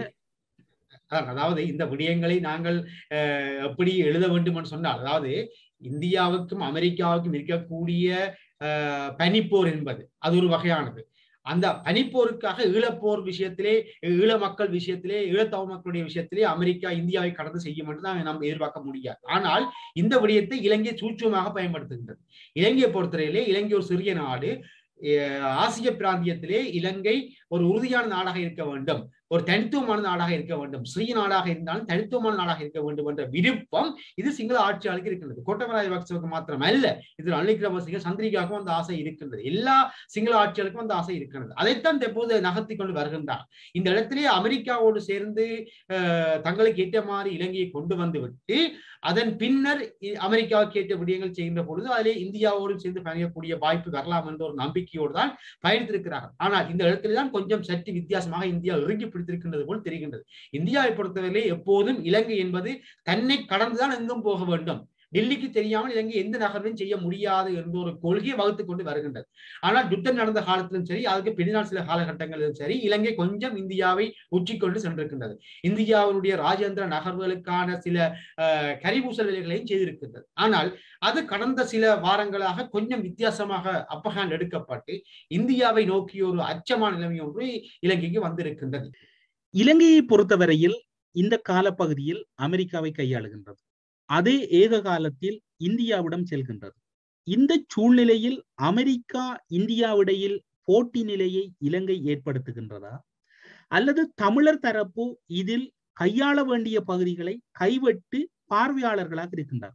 அதாவது அதாவது இந்த விடயங்களை நாங்கள் அஹ், எப்படி எழுத வேண்டும் என்று சொன்னால் அதாவது இந்தியாவுக்கும் அமெரிக்காவுக்கும் இருக்கக்கூடிய அஹ், பனிப்போர் என்பது அது ஒரு வகையானது அந்த பனிப்போருக்காக ஈழப்போர் விஷயத்திலே ஈழ மக்கள் விஷயத்திலே ஈழத்தமிழ் மக்களுடைய விஷயத்திலே அமெரிக்கா இந்தியாவை கடந்து செய்யும் என்று தான் நாம் எதிர்பார்க்க முடியாது ஆனால் இந்த விடயத்தை இலங்கை சூட்சமாக பயன்படுத்துகின்றது இலங்கையை பொறுத்தவரையிலே இலங்கை ஒரு சிறிய நாடு அஹ், ஆசிய பிராந்தியத்திலே இலங்கை ஒரு உறுதியான நாடாக இருக்க வேண்டும் ஒரு தனித்துவமான நாடாக இருக்க வேண்டும் சிறிய நாடாக இருந்தாலும் தனித்துவமான நாடாக இருக்க வேண்டும் என்ற விருப்பம் இது சிங்கள ஆட்சியாளருக்கு இருக்கின்றது கோட்டபய ராஜபக்சவுக்கு மாத்திரம் அல்ல இதில் அன்னைக்கிரமசிங்க சந்திரிகாவுக்கும் அந்த ஆசை இருக்கின்றது எல்லா சிங்கள ஆட்சியாளருக்கும் அந்த ஆசை இருக்கின்றது அதைத்தான் தற்போது நகர்த்தி கொண்டு வருகின்றார் இந்த இடத்திலே அமெரிக்காவோடு சேர்ந்து தங்களுக்கு ஏற்ற மாதிரி இலங்கையை கொண்டு வந்து விட்டு அதன் பின்னர் அமெரிக்காவுக்கு ஏற்ற விடயங்கள் செய்கின்ற பொழுது அதிலே இந்தியாவோடு சேர்ந்து பயணிக்கக்கூடிய வாய்ப்பு வரலாம் என்ற ஒரு நம்பிக்கையோடு தான் பயணித்திருக்கிறார்கள் ஆனால் இந்த இடத்துல தான் கொஞ்சம் சற்று வித்தியாசமாக இந்தியா இறுங்கி பிடித்திருக்கின்றது போல் தெரிகின்றது இந்தியாவை பொறுத்தவரையிலே எப்போதும் இலங்கை என்பது தன்னை கடந்துதான் எங்கும் போக வேண்டும் டெல்லிக்கு தெரியாமல் இலங்கை எந்த நகர்வையும் செய்ய முடியாது என்ற ஒரு கொள்கையை வகுத்து கொண்டு வருகின்றது ஆனால் யுத்தம் நடந்த காலத்திலும் சரி அதுக்கு பின்னால் சில காலகட்டங்களிலும் சரி இலங்கை கொஞ்சம் இந்தியாவை உச்சிக்கொண்டு சென்றிருக்கின்றது இந்தியாவுடைய ராஜேந்திர நகர்வுகளுக்கான சில கரிபூசல் வேலைகளையும் செய்திருக்கின்றது ஆனால் அது கடந்த சில வாரங்களாக கொஞ்சம் வித்தியாசமாக அப்பகான் எடுக்கப்பட்டு இந்தியாவை நோக்கி ஒரு அச்சமான நிலைமை ஒன்று இலங்கைக்கு வந்திருக்கின்றது இலங்கையை பொறுத்தவரையில் இந்த காலப்பகுதியில் அமெரிக்காவை கையாளுகின்றது அதே ஏக காலத்தில் இந்தியாவிடம் செல்கின்றது இந்த சூழ்நிலையில் அமெரிக்கா இந்தியாவிடையில் போட்டி நிலையை இலங்கை ஏற்படுத்துகின்றதா அல்லது தமிழர் தரப்பு இதில் கையாள வேண்டிய பகுதிகளை கைவிட்டு பார்வையாளர்களாக இருக்கின்றார்கள்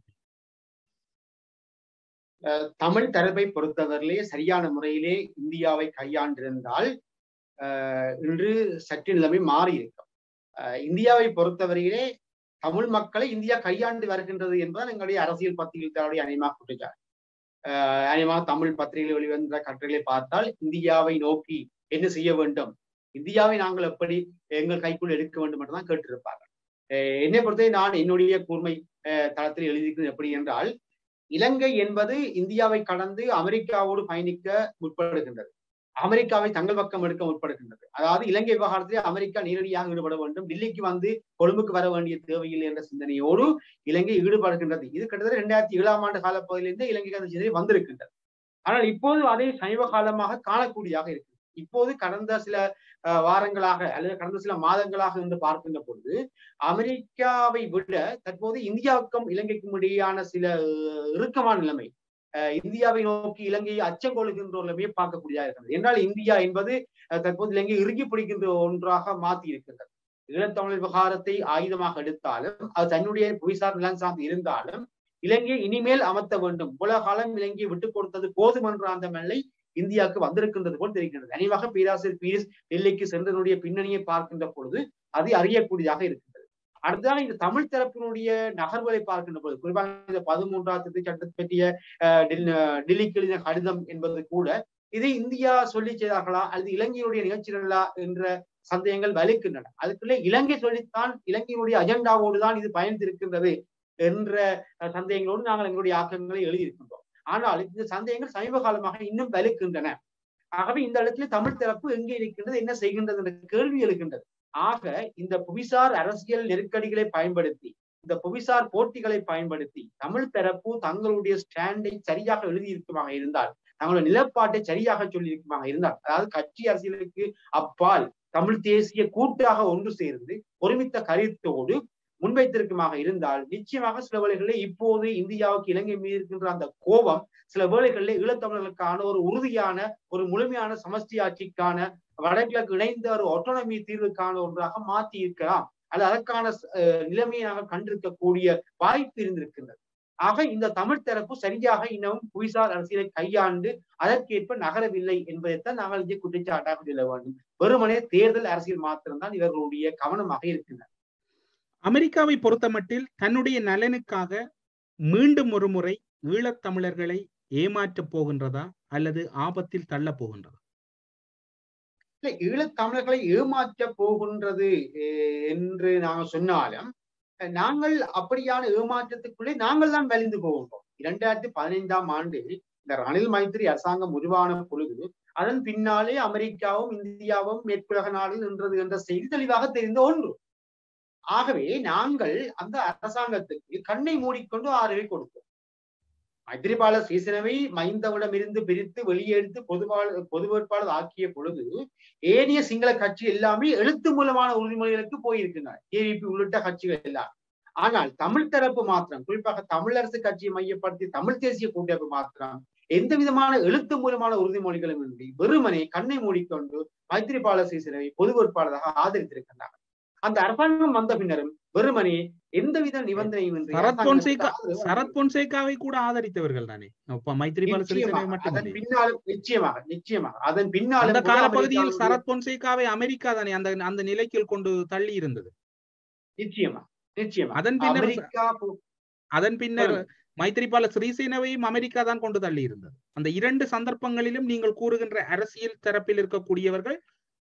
தமிழ் தரப்பை பொறுத்தவரையிலே சரியான முறையிலே இந்தியாவை கையாண்டிருந்தால் இன்று சற்று நிலைமை மாறி இருக்கும் இந்தியாவை பொறுத்தவரையிலே தமிழ் மக்களை இந்தியா கையாண்டு வருகின்றது என்பதுதான் எங்களுடைய அரசியல் பத்திரிகைகளுடைய அனிமா குற்றச்சாட்டு அனிமா தமிழ் பத்திரிகை வெளிவந்த கட்டுரைகளை பார்த்தால் இந்தியாவை நோக்கி என்ன செய்ய வேண்டும் இந்தியாவை நாங்கள் எப்படி எங்கள் கைக்குள் எடுக்க வேண்டும் என்று தான் கேட்டிருப்பார்கள் என்னை பொறுத்தவரை நான் என்னுடைய கூர்மை தளத்தில் எழுதியிருக்கிறது எப்படி என்றால் இலங்கை என்பது இந்தியாவை கடந்து அமெரிக்காவோடு பயணிக்க முற்படுகின்றது அமெரிக்காவை தங்கள் பக்கம் எடுக்க முற்படுகின்றது அதாவது இலங்கை விவகாரத்திலே அமெரிக்கா நேரடியாக ஈடுபட வேண்டும் டெல்லிக்கு வந்து கொழும்புக்கு வர வேண்டிய தேவையில்லை என்ற சிந்தனையோடு இலங்கை ஈடுபடுகின்றது இது கிட்டத்தட்ட இரண்டாயிரத்தி ஏழாம் ஆண்டு காலப்பகுதியிலிருந்து இலங்கைக்கு அந்த சிந்தனை வந்திருக்கின்றது ஆனால் இப்போது அதை சமீப காலமாக காணக்கூடியதாக இருக்கு இப்போது கடந்த சில வாரங்களாக அல்லது கடந்த சில மாதங்களாக என்று பார்க்கின்ற பொழுது அமெரிக்காவை விட தற்போது இந்தியாவுக்கும் இலங்கைக்கும் இடையேயான சில இறுக்கமான நிலைமை இந்தியாவை நோக்கி இலங்கையை அச்சம் கொள்கின்ற ஒரு நிலைமையை பார்க்கக்கூடியதாக இருக்கிறது என்றால் இந்தியா என்பது தற்போது இலங்கை இறுகி பிடிக்கின்ற ஒன்றாக மாற்றி இருக்கின்றது ஈழத்தமிழ் விவகாரத்தை ஆயுதமாக எடுத்தாலும் அது தன்னுடைய புவிசார் நிலம் சார்ந்து இருந்தாலும் இலங்கையை இனிமேல் அமர்த்த வேண்டும் உலக காலம் இலங்கையை விட்டுக் கொடுத்தது போதும் என்ற அந்த மெல்லை இந்தியாவுக்கு வந்திருக்கின்றது போல் தெரிகின்றது அணிவாக பேராசிரியர் பீரிஸ் டெல்லிக்கு சென்றதனுடைய பின்னணியை பார்க்கின்ற பொழுது அது அறியக்கூடியதாக இருக்கின்றது அடுத்ததான் இந்த தமிழ் தரப்பினுடைய நகர்வுகளை பார்க்கின்ற பொழுது குறிப்பாக இந்த பதிமூன்றாம் திருத்த சட்டத்தை பற்றிய டெல்லிக்கு எழுதின கடிதம் என்பது கூட இதை இந்தியா சொல்லி செய்தார்களா அல்லது இலங்கையுடைய நிகழ்ச்சிகளா என்ற சந்தேகங்கள் வலுக்கின்றன அதுக்குள்ளே இலங்கை சொல்லித்தான் இலங்கையினுடைய அஜெண்டாவோடு தான் இது பயணித்திருக்கின்றது என்ற சந்தேகங்களோடு நாங்கள் எங்களுடைய ஆக்கங்களை எழுதியிருக்கின்றோம் ஆனால் இந்த சந்தேகங்கள் சமீப காலமாக இன்னும் வலுக்கின்றன ஆகவே இந்த இடத்துல தமிழ் தரப்பு எங்கே இருக்கின்றது என்ன செய்கின்றது என்ற கேள்வி எழுகின்றது ஆக இந்த புவிசார் அரசியல் நெருக்கடிகளை பயன்படுத்தி இந்த புவிசார் போட்டிகளை பயன்படுத்தி தமிழ் தரப்பு தங்களுடைய ஸ்டாண்டை சரியாக எழுதியிருக்குமாக இருந்தால் தங்களுடைய நிலப்பாட்டை சரியாக சொல்லி இருக்குமாக இருந்தால் அதாவது கட்சி அரசியலுக்கு அப்பால் தமிழ் தேசிய கூட்டாக ஒன்று சேர்ந்து ஒருமித்த கருத்தோடு முன்வைத்திருக்குமாக இருந்தால் நிச்சயமாக சில வேளைகளில் இப்போது இந்தியாவுக்கு இலங்கை மீது இருக்கின்ற அந்த கோபம் சில வேளைகளில் ஈழத்தமிழர்களுக்கான ஒரு உறுதியான ஒரு முழுமையான சமஷ்டி ஆட்சிக்கான வடகிழக்கு இணைந்த ஒரு ஒட்டோனமி தீர்வுக்கான ஒன்றாக மாற்றி இருக்கலாம் அல்லது அதற்கான நிலைமையை நாங்கள் கண்டிருக்கக்கூடிய வாய்ப்பு இருந்திருக்கின்றது ஆக இந்த தமிழ் தரப்பு சரியாக இன்னமும் புவிசார் அரசியலை கையாண்டு அதற்கேற்ப நகரவில்லை என்பதைத்தான் நாங்கள் இங்கே குற்றச்சாட்டாக சொல்ல வேண்டும் வெறுமனே தேர்தல் அரசியல் மாத்திரம்தான் இவர்களுடைய கவனமாக இருக்கின்றன அமெரிக்காவை பொறுத்தமட்டில் தன்னுடைய நலனுக்காக மீண்டும் ஒரு முறை ஈழத்தமிழர்களை ஏமாற்றப் போகின்றதா அல்லது ஆபத்தில் தள்ளப் போகின்றதா இல்ல ஈழத்தமிழர்களை ஏமாற்ற போகின்றது என்று நாங்கள் சொன்னாலும் நாங்கள் அப்படியான ஏமாற்றத்துக்குள்ளே நாங்கள் தான் வலிந்து போகின்றோம் இரண்டாயிரத்தி பதினைந்தாம் ஆண்டு இந்த ரணில் மைத்திரி அரசாங்கம் உருவான பொழுது அதன் பின்னாலே அமெரிக்காவும் இந்தியாவும் மேற்குலக நாடு நின்றது என்ற செய்தி தெளிவாக தெரிந்த ஒன்று ஆகவே நாங்கள் அந்த அரசாங்கத்துக்கு கண்ணை மூடிக்கொண்டு ஆதரவை கொடுத்தோம் மைத்திரிபால சீசனவை மைந்தவிடம் இருந்து பிரித்து வெளியெடுத்து பொதுவாளர் பொது வேட்பாளர் ஆக்கிய பொழுது ஏனைய சிங்கள கட்சி எல்லாமே எழுத்து மூலமான உறுதிமொழிகளுக்கு போயிருக்கின்றன ஏவிபி உள்ளிட்ட கட்சிகள் எல்லாம் ஆனால் தமிழ் தரப்பு மாத்திரம் குறிப்பாக தமிழரசு கட்சியை மையப்படுத்தி தமிழ் தேசிய கூட்டமைப்பு மாத்திரம் எந்த விதமான எழுத்து மூலமான உறுதிமொழிகளும் இன்றி வெறுமனே கண்ணை மூடிக்கொண்டு மைத்திரிபால சிறிசேனவை பொது வேட்பாளராக ஆதரித்திருக்கின்றார் அந்த அரசாங்கம் வந்த பின்னரும் வெறுமனே எந்தவித நிபந்தனையும் இன்றி சரத் பொன்சேகா அரசாங்கத்துக்கு ஆதரவு சரத் பொன்சேகாவை கூட ஆதரித்தவர்கள் தானே அப்ப மைத்திரிபால சிறிசேனை நிச்சயமாக, அதன் மட்டுமல்ல பின்னாலும் நிச்சயமாக நிச்சயமாக அதன் பின்னாலும் அந்த கூட காலப்பகுதியில் அமெரிக்காவுடைய- சரத் பொன்சேகாவை அமெரிக்கா தானே அந்த அந்த நிலைக்கு கொண்டு தள்ளி இருந்தது நிச்சயமா நிச்சயமா அதன் பின்னர் அமெரிக்கா போ- அதன் பின்னர் சொல்லுங்க. மைத்திரிபால சிறிசேனவையும் அமெரிக்கா தான் கொண்டு தள்ளி இருந்தது அந்த இரண்டு சந்தர்ப்பங்களிலும் நீங்கள் கூறுகின்ற அரசியல் தரப்பில் இருக்கக்கூடியவர்கள்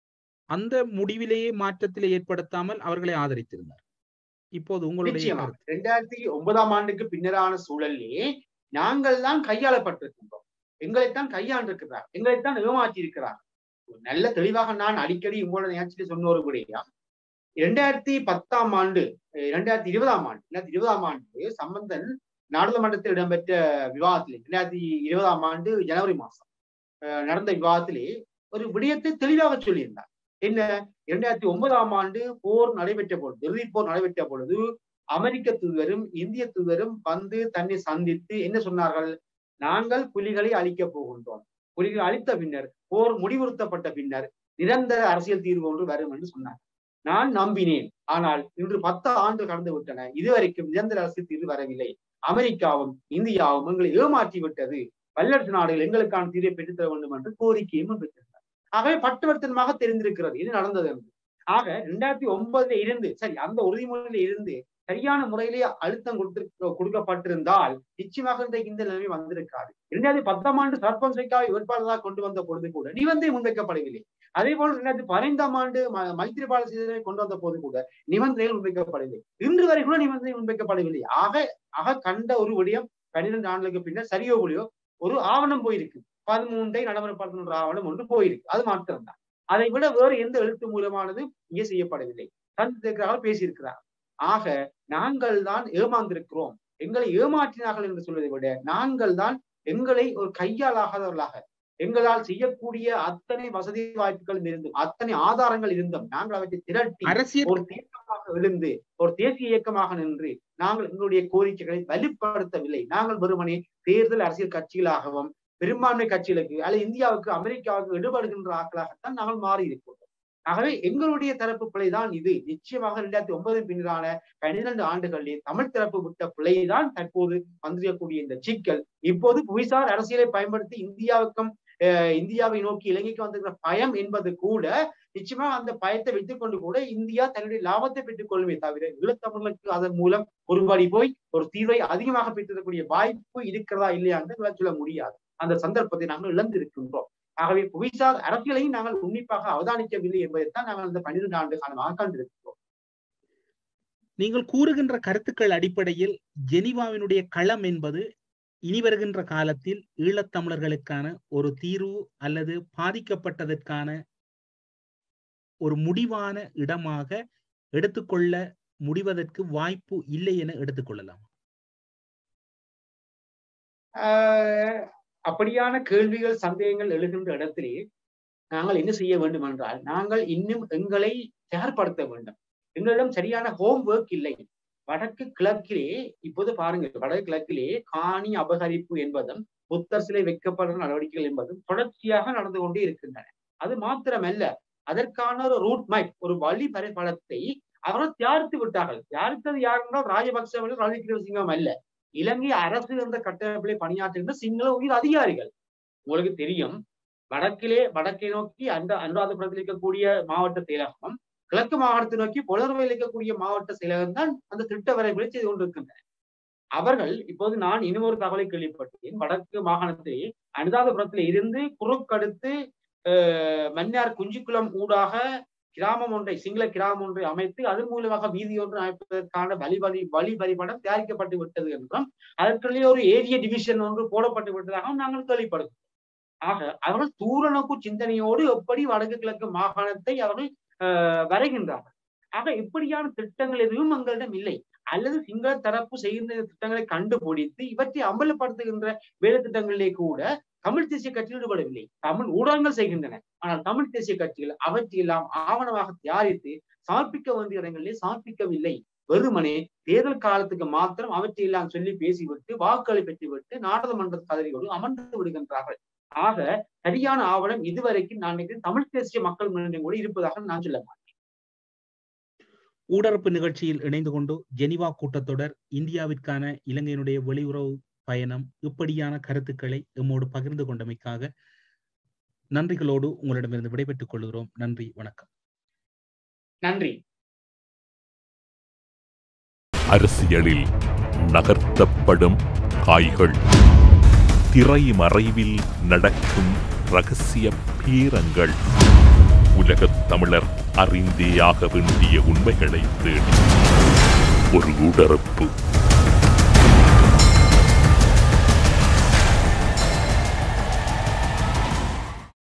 அந்த முடிவிலேயே மாற்றத்திலே ஏற்படுத்தாமல் அவர்களை ஆதரித்திருந்தார் இப்போது உங்களுடைய நிச்சயமா கருத்து. ரெண்டாயிரத்தி ஒன்பதாம் ஆண்டுக்கு பின்னரான சூழலிலே நாங்கள் தான் கையாளப்பட்டிருக்கின்றோம் எங்களைத்தான் கையாண்டிருக்கிறார் எங்களைத்தான் ஏமாற்றி இருக்கிறார் நல்ல தெளிவாக நான் அடிக்கடி உங்களோட நிகழ்ச்சியில் சொன்ன ஒரு விடயம் இரண்டாயிரத்தி பத்தாம் ஆண்டு அஹ் இரண்டாயிரத்தி இருபதாம் ஆண்டு இரண்டாயிரத்தி இருபதாம் ஆண்டு சம்பந்தன் நாடாளுமன்றத்தில் இடம்பெற்ற விவாதத்திலே இரண்டாயிரத்தி இருபதாம் ஆண்டு ஜனவரி மாசம் அஹ் நடந்த விவாதத்திலே ஒரு விடயத்தை தெளிவாக சொல்லியிருந்தார் என்ன இரண்டாயிரத்தி ஒன்பதாம் ஆண்டு போர் நடைபெற்ற பொழுது இறுதி போர் நடைபெற்ற பொழுது அமெரிக்க தூதரும் இந்திய தூதரும் வந்து தன்னை சந்தித்து என்ன சொன்னார்கள் நாங்கள் புலிகளை அழிக்கப் போகின்றோம் புலிகளை அழித்த பின்னர் போர் முடிவுறுத்தப்பட்ட பின்னர் நிரந்தர அரசியல் தீர்வு ஒன்று வரும் என்று சொன்னார் நான் நம்பினேன் ஆனால் இன்று பத்து ஆண்டு கடந்து விட்டன இதுவரைக்கும் நிரந்தர அரசியல் தீர்வு வரவில்லை அமெரிக்காவும் இந்தியாவும் எங்களை ஏமாற்றி விட்டது வல்லரசு நாடுகள் எங்களுக்கான தீர்வை பெற்றுத்தர வேண்டும் என்று கோரிக்கையும் முன்வைத்திருந்தார் ஆகவே பட்டுவர்த்தனமாக தெரிந்திருக்கிறது இது நடந்தது என்று ஆக இரண்டாயிரத்தி ஒன்பதுல இருந்து சரி அந்த உறுதிமொழியில இருந்து சரியான முறையிலேயே அழுத்தம் கொடுத்து கொடுக்கப்பட்டிருந்தால் நிச்சயமாக இன்றைக்கு இந்த நிலைமை வந்திருக்காது இரண்டாயிரத்தி பத்தாம் ஆண்டு சர்பஞ்ச் வேட்பாளராக கொண்டு வந்த பொழுது கூட நிபந்தனை முன்வைக்கப்படவில்லை அதே போல இரண்டாயிரத்தி பதினைந்தாம் ஆண்டு ம- மைத்திரிபால சிறிசேனை கொண்டு வந்த போது கூட நிபந்தனைகள் முன்வைக்கப்படவில்லை இன்று வரை கூட நிபந்தனை முன்வைக்கப்படவில்லை ஆக ஆக கண்ட ஒரு விடயம் பன்னிரண்டு ஆண்டுகளுக்கு பின்னர் சரியோ புலியோ ஒரு ஆவணம் போயிருக்கு பதிமூன்றை நடைமுறைப்படுத்துகின்ற ஆவணம் ஒன்று போயிருக்கு அது மாத்திரம்தான் அதை விட வேறு எந்த எழுத்து மூலமானது இங்கே செய்யப்படவில்லை தந்திருக்கிறார்கள் பேசியிருக்கிறார் ஆக நாங்கள் தான் ஏமாந்திருக்கிறோம் எங்களை ஏமாற்றினார்கள் என்று சொல்வதை விட நாங்கள் தான் எங்களை ஒரு கையாலாகாதவர்களாக எங்களால் செய்யக்கூடிய அத்தனை வசதி வாய்ப்புகள் இருந்தும் அத்தனை ஆதாரங்கள் இருந்தும் நாங்கள் அவற்றை திரட்டி அரசியல் ஒரு தேக்கமாக எழுந்து ஒரு தேசிய இயக்கமாக நின்று நாங்கள் எங்களுடைய கோரிக்கைகளை வலுப்படுத்தவில்லை நாங்கள் வெறுமனே தேர்தல் அரசியல் கட்சிகளாகவும் பெரும்பான்மை கட்சிகளுக்கு அல்லது இந்தியாவுக்கு அமெரிக்காவுக்கு எடுபடுகின்ற ஆட்களாகத்தான் நாங்கள் மாறி இருக்கிறோம் ஆகவே எங்களுடைய தரப்பு பிழைதான் இது நிச்சயமாக இரண்டாயிரத்தி ஒன்பது பின்னரான பன்னிரண்டு ஆண்டுகளில் தமிழ் தரப்பு விட்ட பிழைதான் தற்போது வந்திருக்கக்கூடிய இந்த சிக்கல் இப்போது புவிசார் அரசியலை பயன்படுத்தி இந்தியாவுக்கும் அஹ், இந்தியாவை நோக்கி இலங்கைக்கு வந்திருக்கிற பயம் என்பது கூட நிச்சயமா அந்த பயத்தை வைத்துக் கொண்டு கூட இந்தியா தன்னுடைய லாபத்தை பெற்றுக் கொள்ளுமே தவிர ஈழத்தமிழர்களுக்கு அதன் மூலம் ஒரு படி போய் ஒரு தீர்வை அதிகமாக பெற்றிருக்கக்கூடிய வாய்ப்பு இருக்கிறதா இல்லையா என்று எங்களால் சொல்ல முடியாது அந்த சந்தர்ப்பத்தை நாங்கள் இழந்திருக்கின்றோம் ஆகவே புவிசார் அரசியலையும் நாங்கள் உன்னிப்பாக அவதானிக்கவில்லை என்பதைத்தான் நாங்கள் இந்த பன்னிரண்டு ஆண்டு காலமாக கண்டிருக்கிறோம் நீங்கள் கூறுகின்ற கருத்துக்கள் அடிப்படையில் ஜெனீவாவினுடைய களம் என்பது இனி வருகின்ற காலத்தில் ஈழத்தமிழர்களுக்கான ஒரு தீர்வு அல்லது பாதிக்கப்பட்டதற்கான ஒரு முடிவான இடமாக எடுத்துக்கொள்ள முடிவதற்கு வாய்ப்பு இல்லை என எடுத்துக்கொள்ளலாம் ஆஹ் அப்படியான கேள்விகள் சந்தேகங்கள் எழுகின்ற இடத்திலே நாங்கள் என்ன செய்ய வேண்டும் என்றால் நாங்கள் இன்னும் எங்களை தயார்படுத்த வேண்டும் எங்களிடம் சரியான ஹோம் ஒர்க் இல்லை வடக்கு கிழக்கிலே இப்போது பாருங்கள் வடக்கு கிழக்கிலே காணி அபகரிப்பு என்பதும் புத்தர் சிலை வைக்கப்படுற நடவடிக்கைகள் என்பதும் தொடர்ச்சியாக நடந்து கொண்டே இருக்கின்றன அது மாத்திரமல்ல அதற்கான ஒரு ரூட் மேப் ஒரு வழி வரைபடத்தை அவர்கள் தயாரித்து விட்டார்கள் தயாரித்தது யார் என்றால் ராஜபக்ச ரணில் விக்ரமசிங்கம் அல்ல இலங்கை அரசு என்ற கட்டமைப்பிலே பணியாற்றுகின்ற சிங்கள உயிர் அதிகாரிகள் உங்களுக்கு தெரியும் வடக்கிலே வடக்கை நோக்கி அந்த அனுராதபுரத்தில் இருக்கக்கூடிய மாவட்ட செயலகம் கிழக்கு மாகாணத்தை நோக்கி புலர்வையில் இருக்கக்கூடிய மாவட்ட செயலகம் தான் அந்த திட்ட வரைவுகளை செய்து கொண்டிருக்கின்றன அவர்கள் இப்போது நான் இன்னும் ஒரு தகவலை கேள்விப்பட்டேன் வடக்கு மாகாணத்தில் அனுராதபுரத்தில் இருந்து குறுக்கடுத்து அஹ், மன்னார் குஞ்சிக்குளம் ஊடாக கிராமம் ஒன்றை சிங்கள கிராமம் ஒன்றை அமைத்து அதன் மூலமாக வீதி ஒன்று அமைப்பதற்கான வழி வழி வழி வழிபடம் தயாரிக்கப்பட்டு விட்டது என்றும் அதற்குள்ளே ஒரு ஏரிய டிவிஷன் ஒன்று போடப்பட்டு விட்டதாகவும் நாங்கள் கேள்விப்படுகிறோம் ஆக அவர்கள் தூர நோக்கு சிந்தனையோடு எப்படி வடக்கு கிழக்கு மாகாணத்தை அவர்கள் ஆஹ், வரைகின்றார்கள் ஆக இப்படியான திட்டங்கள் எதுவும் எங்களிடம் இல்லை அல்லது சிங்கள தரப்பு செய்கின்ற இந்த திட்டங்களை கண்டுபிடித்து இவற்றை அமல்படுத்துகின்ற வேலை திட்டங்களிலே கூட தமிழ் தேசிய கட்சிகள் ஈடுபடவில்லை தமிழ் ஊடகங்கள் செய்கின்றன ஆனால் தமிழ் தேசிய கட்சிகள் அவற்றையெல்லாம் ஆவணமாக தயாரித்து சமர்ப்பிக்க வேண்டிய இடங்களிலே சமர்ப்பிக்கவில்லை வெறுமனே தேர்தல் காலத்துக்கு மாத்திரம் அவற்றையெல்லாம் சொல்லி பேசிவிட்டு வாக்குகளை பெற்றுவிட்டு நாடாளுமன்ற பதவியோடு அமர்ந்து விடுகின்றார்கள் ஆக சரியான ஆவணம் இதுவரைக்கும் நான் நினைக்கிறேன் தமிழ் தேசிய மக்கள் முன்னணி கூட இருப்பதாக நான் சொல்ல மாட்டேன் ஊடரப்பு நிகழ்ச்சியில் இணைந்து கொண்டு ஜெனிவா கூட்டத்தொடர் இந்தியாவிற்கான இலங்கையினுடைய வெளியுறவு பயணம் இப்படியான கருத்துக்களை எம்மோடு பகிர்ந்து கொண்டமைக்காக நன்றிகளோடு உங்களிடமிருந்து விடைபெற்றுக் கொள்கிறோம் நன்றி வணக்கம் நன்றி அரசியலில் நகர்த்தப்படும் காய்கள் திரைமறைவில் நடக்கும் ரகசிய பீரங்கள் உலகத் தமிழர் அறிந்தேயாக வேண்டிய உண்மைகளை தேடி ஒரு உடறப்பு